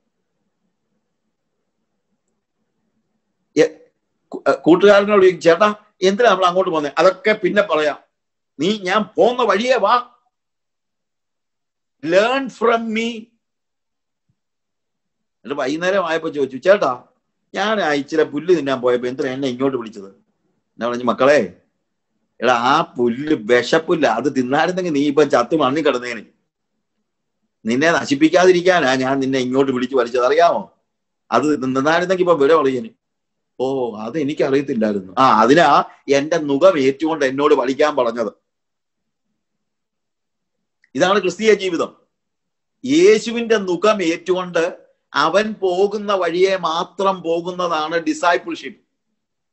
A: കൂട്ടുകാരനോട് ചേട്ടാ എന്തിനാ നമ്മൾ അങ്ങോട്ട് പോകുന്നത് അതൊക്കെ പിന്നെ പറയാം നീ ഞാൻ പോന്ന വഴിയേ വാ ലേൺ ഫ്രം മീ എന്നിട്ട് വൈകുന്നേരം ആയപ്പോ ചോദിച്ചു ചേട്ടാ ഞാൻ ഇച്ചിരി പുല്ല് തിന്നാൻ പോയപ്പോ എന്തിനാ എന്നെ ഇങ്ങോട്ട് വിളിച്ചത് ഞാൻ പറഞ്ഞു മക്കളെ എടാ ആ പുല്ല് വിഷപ്പുല്ല അത് തിന്നായിരുന്നെങ്കിൽ നീ ഇപ്പൊ ചത്ത് മണ്ണി കിടന്നേന് നിന്നെ നശിപ്പിക്കാതിരിക്കാനാ ഞാൻ നിന്നെ ഇങ്ങോട്ട് വിളിച്ചു വലിച്ചത് അറിയാമോ അത് നിന്നായിരുന്നെങ്കിൽ ഇപ്പൊ വില പറയന് ഓ അത് എനിക്ക് അറിയത്തില്ലായിരുന്നു ആ അതിനാ എന്റെ മുഖം ഏറ്റുകൊണ്ട് എന്നോട് വലിക്കാൻ പറഞ്ഞത് ഇതാണ് ക്രിസ്തീയ ജീവിതം യേശുവിന്റെ മുഖം ഏറ്റുകൊണ്ട് അവൻ പോകുന്ന വഴിയെ മാത്രം പോകുന്നതാണ് ഡിസൈപ്പിൾഷിപ്പ്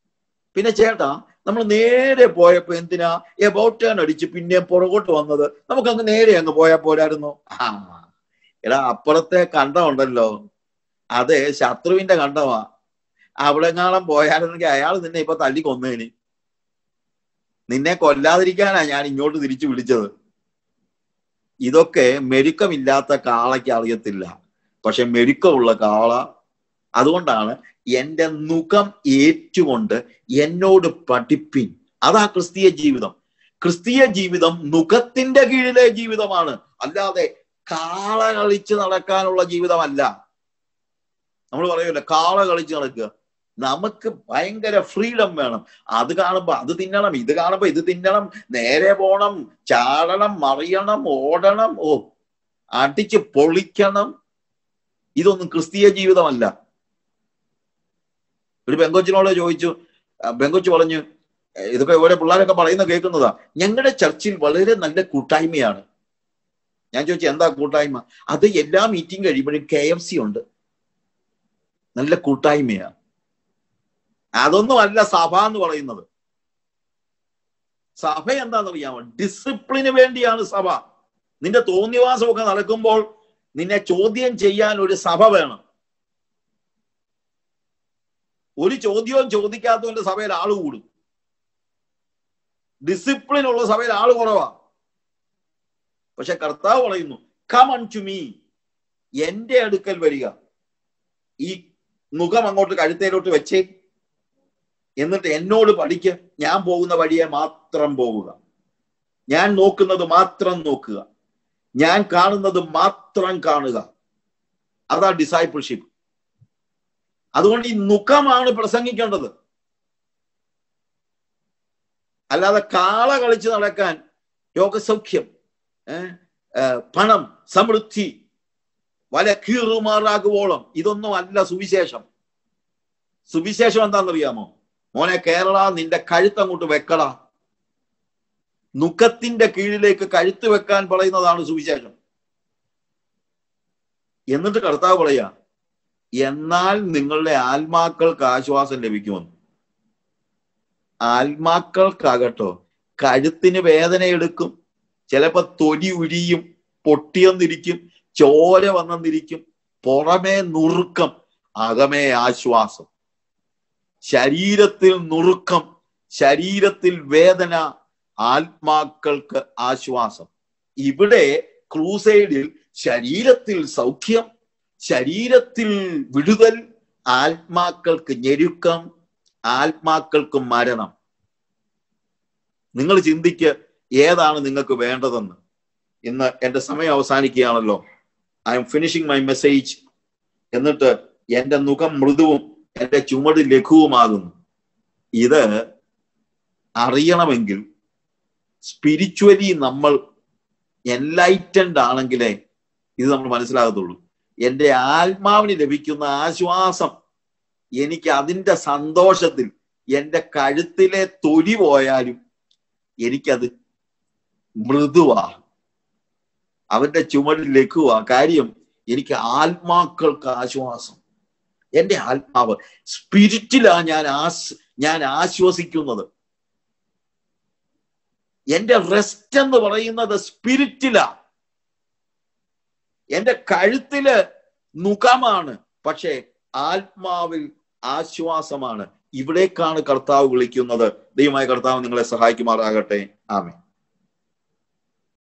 A: പിന്നെ ചേട്ടാ നമ്മൾ നേരെ പോയപ്പോ എന്തിനാ എബൌട്ട് ടേൺ അടിച്ച് പിന്നെ പുറകോട്ട് വന്നത് നമുക്ക് അങ്ങ് നേരെ അങ്ങ് പോയാ പോരായിരുന്നോ ആ എടാ അപ്പുറത്തെ കണ്ടമുണ്ടല്ലോ അതെ ശത്രുവിന്റെ കണ്ടമാ അവിടെ കാണാൻ പോയായിരുന്നെങ്കിൽ അയാൾ നിന്നെ ഇപ്പൊ തല്ലി കൊന്നേന് നിന്നെ കൊല്ലാതിരിക്കാനാ ഞാൻ ഇങ്ങോട്ട് തിരിച്ചു വിളിച്ചത് ഇതൊക്കെ മെരുക്കമില്ലാത്ത കാളയ്ക്ക് അറിയത്തില്ല പക്ഷെ മെരുക്കമുള്ള കാള അതുകൊണ്ടാണ് എന്റെ മുഖം ഏറ്റുകൊണ്ട് എന്നോട് പഠിപ്പിൻ അതാ ക്രിസ്തീയ ജീവിതം ക്രിസ്തീയ ജീവിതം മുഖത്തിന്റെ കീഴിലെ ജീവിതമാണ് അല്ലാതെ കാള കളിച്ച് നടക്കാനുള്ള ജീവിതമല്ല നമ്മൾ പറയുമല്ലോ കാള കളിച്ച് നടക്കുക നമുക്ക് ഭയങ്കര ഫ്രീഡം വേണം അത് കാണുമ്പോ അത് തിന്നണം ഇത് കാണുമ്പോ ഇത് തിന്നണം നേരെ പോണം ചാടണം മറിയണം ഓടണം ഓ അടിച്ച് പൊളിക്കണം ഇതൊന്നും ക്രിസ്തീയ ജീവിതമല്ല ഒരു ബെങ്കോച്ചിനോട് ചോദിച്ചു ബെങ്കോച്ച് പറഞ്ഞു ഇതൊക്കെ ഓരോ പിള്ളേരൊക്കെ പറയുന്ന കേൾക്കുന്നതാ ഞങ്ങളുടെ ചർച്ചിൽ വളരെ നല്ല കൂട്ടായ്മയാണ് ഞാൻ ചോദിച്ചു എന്താ കൂട്ടായ്മ അത് എല്ലാ മീറ്റിംഗ് കഴിയുമ്പോഴും കെ എഫ് സി ഉണ്ട് നല്ല കൂട്ടായ്മയാ അതൊന്നും അല്ല സഭ എന്ന് പറയുന്നത് സഭ എന്താണെന്നറിയാമോ ഡിസിപ്ലിന് വേണ്ടിയാണ് സഭ നിന്റെ തോന്നിവാസമൊക്കെ നടക്കുമ്പോൾ നിന്നെ ചോദ്യം ചെയ്യാൻ ഒരു സഭ വേണം ഒരു ചോദ്യവും ചോദിക്കാത്തവന്റെ സഭയിൽ ആള് കൂടും ഡിസിപ്ലിൻ ഉള്ള സഭയിൽ ആള് കുറവാ പക്ഷെ കർത്താവ് പറയുന്നു കമൺ ടു മീ എന്റെ അടുക്കൽ വരിക ഈ മുഖം അങ്ങോട്ട് കഴുത്തേലോട്ട് വെച്ചേ എന്നിട്ട് എന്നോട് പഠിക്ക് ഞാൻ പോകുന്ന വഴിയെ മാത്രം പോവുക ഞാൻ നോക്കുന്നത് മാത്രം നോക്കുക ഞാൻ കാണുന്നത് മാത്രം കാണുക അതാ ഡിസൈപ്പിൾഷിപ്പ് അതുകൊണ്ട് ഈ മുഖമാണ് പ്രസംഗിക്കേണ്ടത് അല്ലാതെ കാള കളിച്ച് നടക്കാൻ രോഗസൗഖ്യം പണം സമൃദ്ധി വല കീറുമാറാകുവോളം ഇതൊന്നും അല്ല സുവിശേഷം സുവിശേഷം എന്താണെന്നറിയാമോ മോനെ കേരള നിന്റെ കഴുത്ത് അങ്ങോട്ട് വെക്കടാ നുഖത്തിന്റെ കീഴിലേക്ക് കഴുത്ത് വെക്കാൻ പറയുന്നതാണ് സുവിശേഷം എന്നിട്ട് കർത്താവ് പറയാ എന്നാൽ നിങ്ങളുടെ ആത്മാക്കൾക്ക് ആശ്വാസം ലഭിക്കുമെന്ന് ആത്മാക്കൾക്കാകട്ടോ കഴുത്തിന് വേദന എടുക്കും ചിലപ്പോ തൊലി ഉരിയും പൊട്ടിയെന്നിരിക്കും ചോര വന്നെന്നിരിക്കും പുറമേ നുറുക്കം അകമേ ആശ്വാസം ശരീരത്തിൽ നുറുക്കം ശരീരത്തിൽ വേദന ആത്മാക്കൾക്ക് ആശ്വാസം ഇവിടെ ക്രൂസൈഡിൽ ശരീരത്തിൽ സൗഖ്യം ശരീരത്തിൽ വിടുതൽ ആത്മാക്കൾക്ക് ഞെരുക്കം ആത്മാക്കൾക്ക് മരണം നിങ്ങൾ ചിന്തിക്ക് ഏതാണ് നിങ്ങൾക്ക് വേണ്ടതെന്ന് ഇന്ന് എന്റെ സമയം അവസാനിക്കുകയാണല്ലോ I'm finishing my message എന്നിട്ട് എന്റെ മുഖം മൃദുവും എന്റെ ചുമട് ലഘുവുമാകുന്നു ഇത് അറിയണമെങ്കിൽ സ്പിരിച്വലി നമ്മൾ എൻലൈറ്റൻഡ് ആണെങ്കിലേ ഇത് നമ്മൾ മനസ്സിലാകത്തുള്ളൂ എൻ്റെ ആത്മാവിന് ലഭിക്കുന്ന ആശ്വാസം എനിക്ക് അതിൻ്റെ സന്തോഷത്തിൽ എൻ്റെ കഴുത്തിലെ തൊലി പോയാലും എനിക്കത് മൃദുവാ അവന്റെ ചുമടിൽ ലഘുവാ കാര്യം എനിക്ക് ആത്മാക്കൾക്ക് ആശ്വാസം എൻ്റെ ആത്മാവ് സ്പിരിറ്റിലാ ഞാൻ ആസ് ഞാൻ ആശ്വസിക്കുന്നത് എന്റെ റെസ്റ്റ് എന്ന് പറയുന്നത് സ്പിരിറ്റിലാ എന്റെ കഴുത്തില് മുഖമാണ് പക്ഷേ ആത്മാവിൽ ആശ്വാസമാണ് ഇവിടേക്കാണ് കർത്താവ് വിളിക്കുന്നത് ദൈവമായ കർത്താവ് നിങ്ങളെ സഹായിക്കുമാറാകട്ടെ ആമേ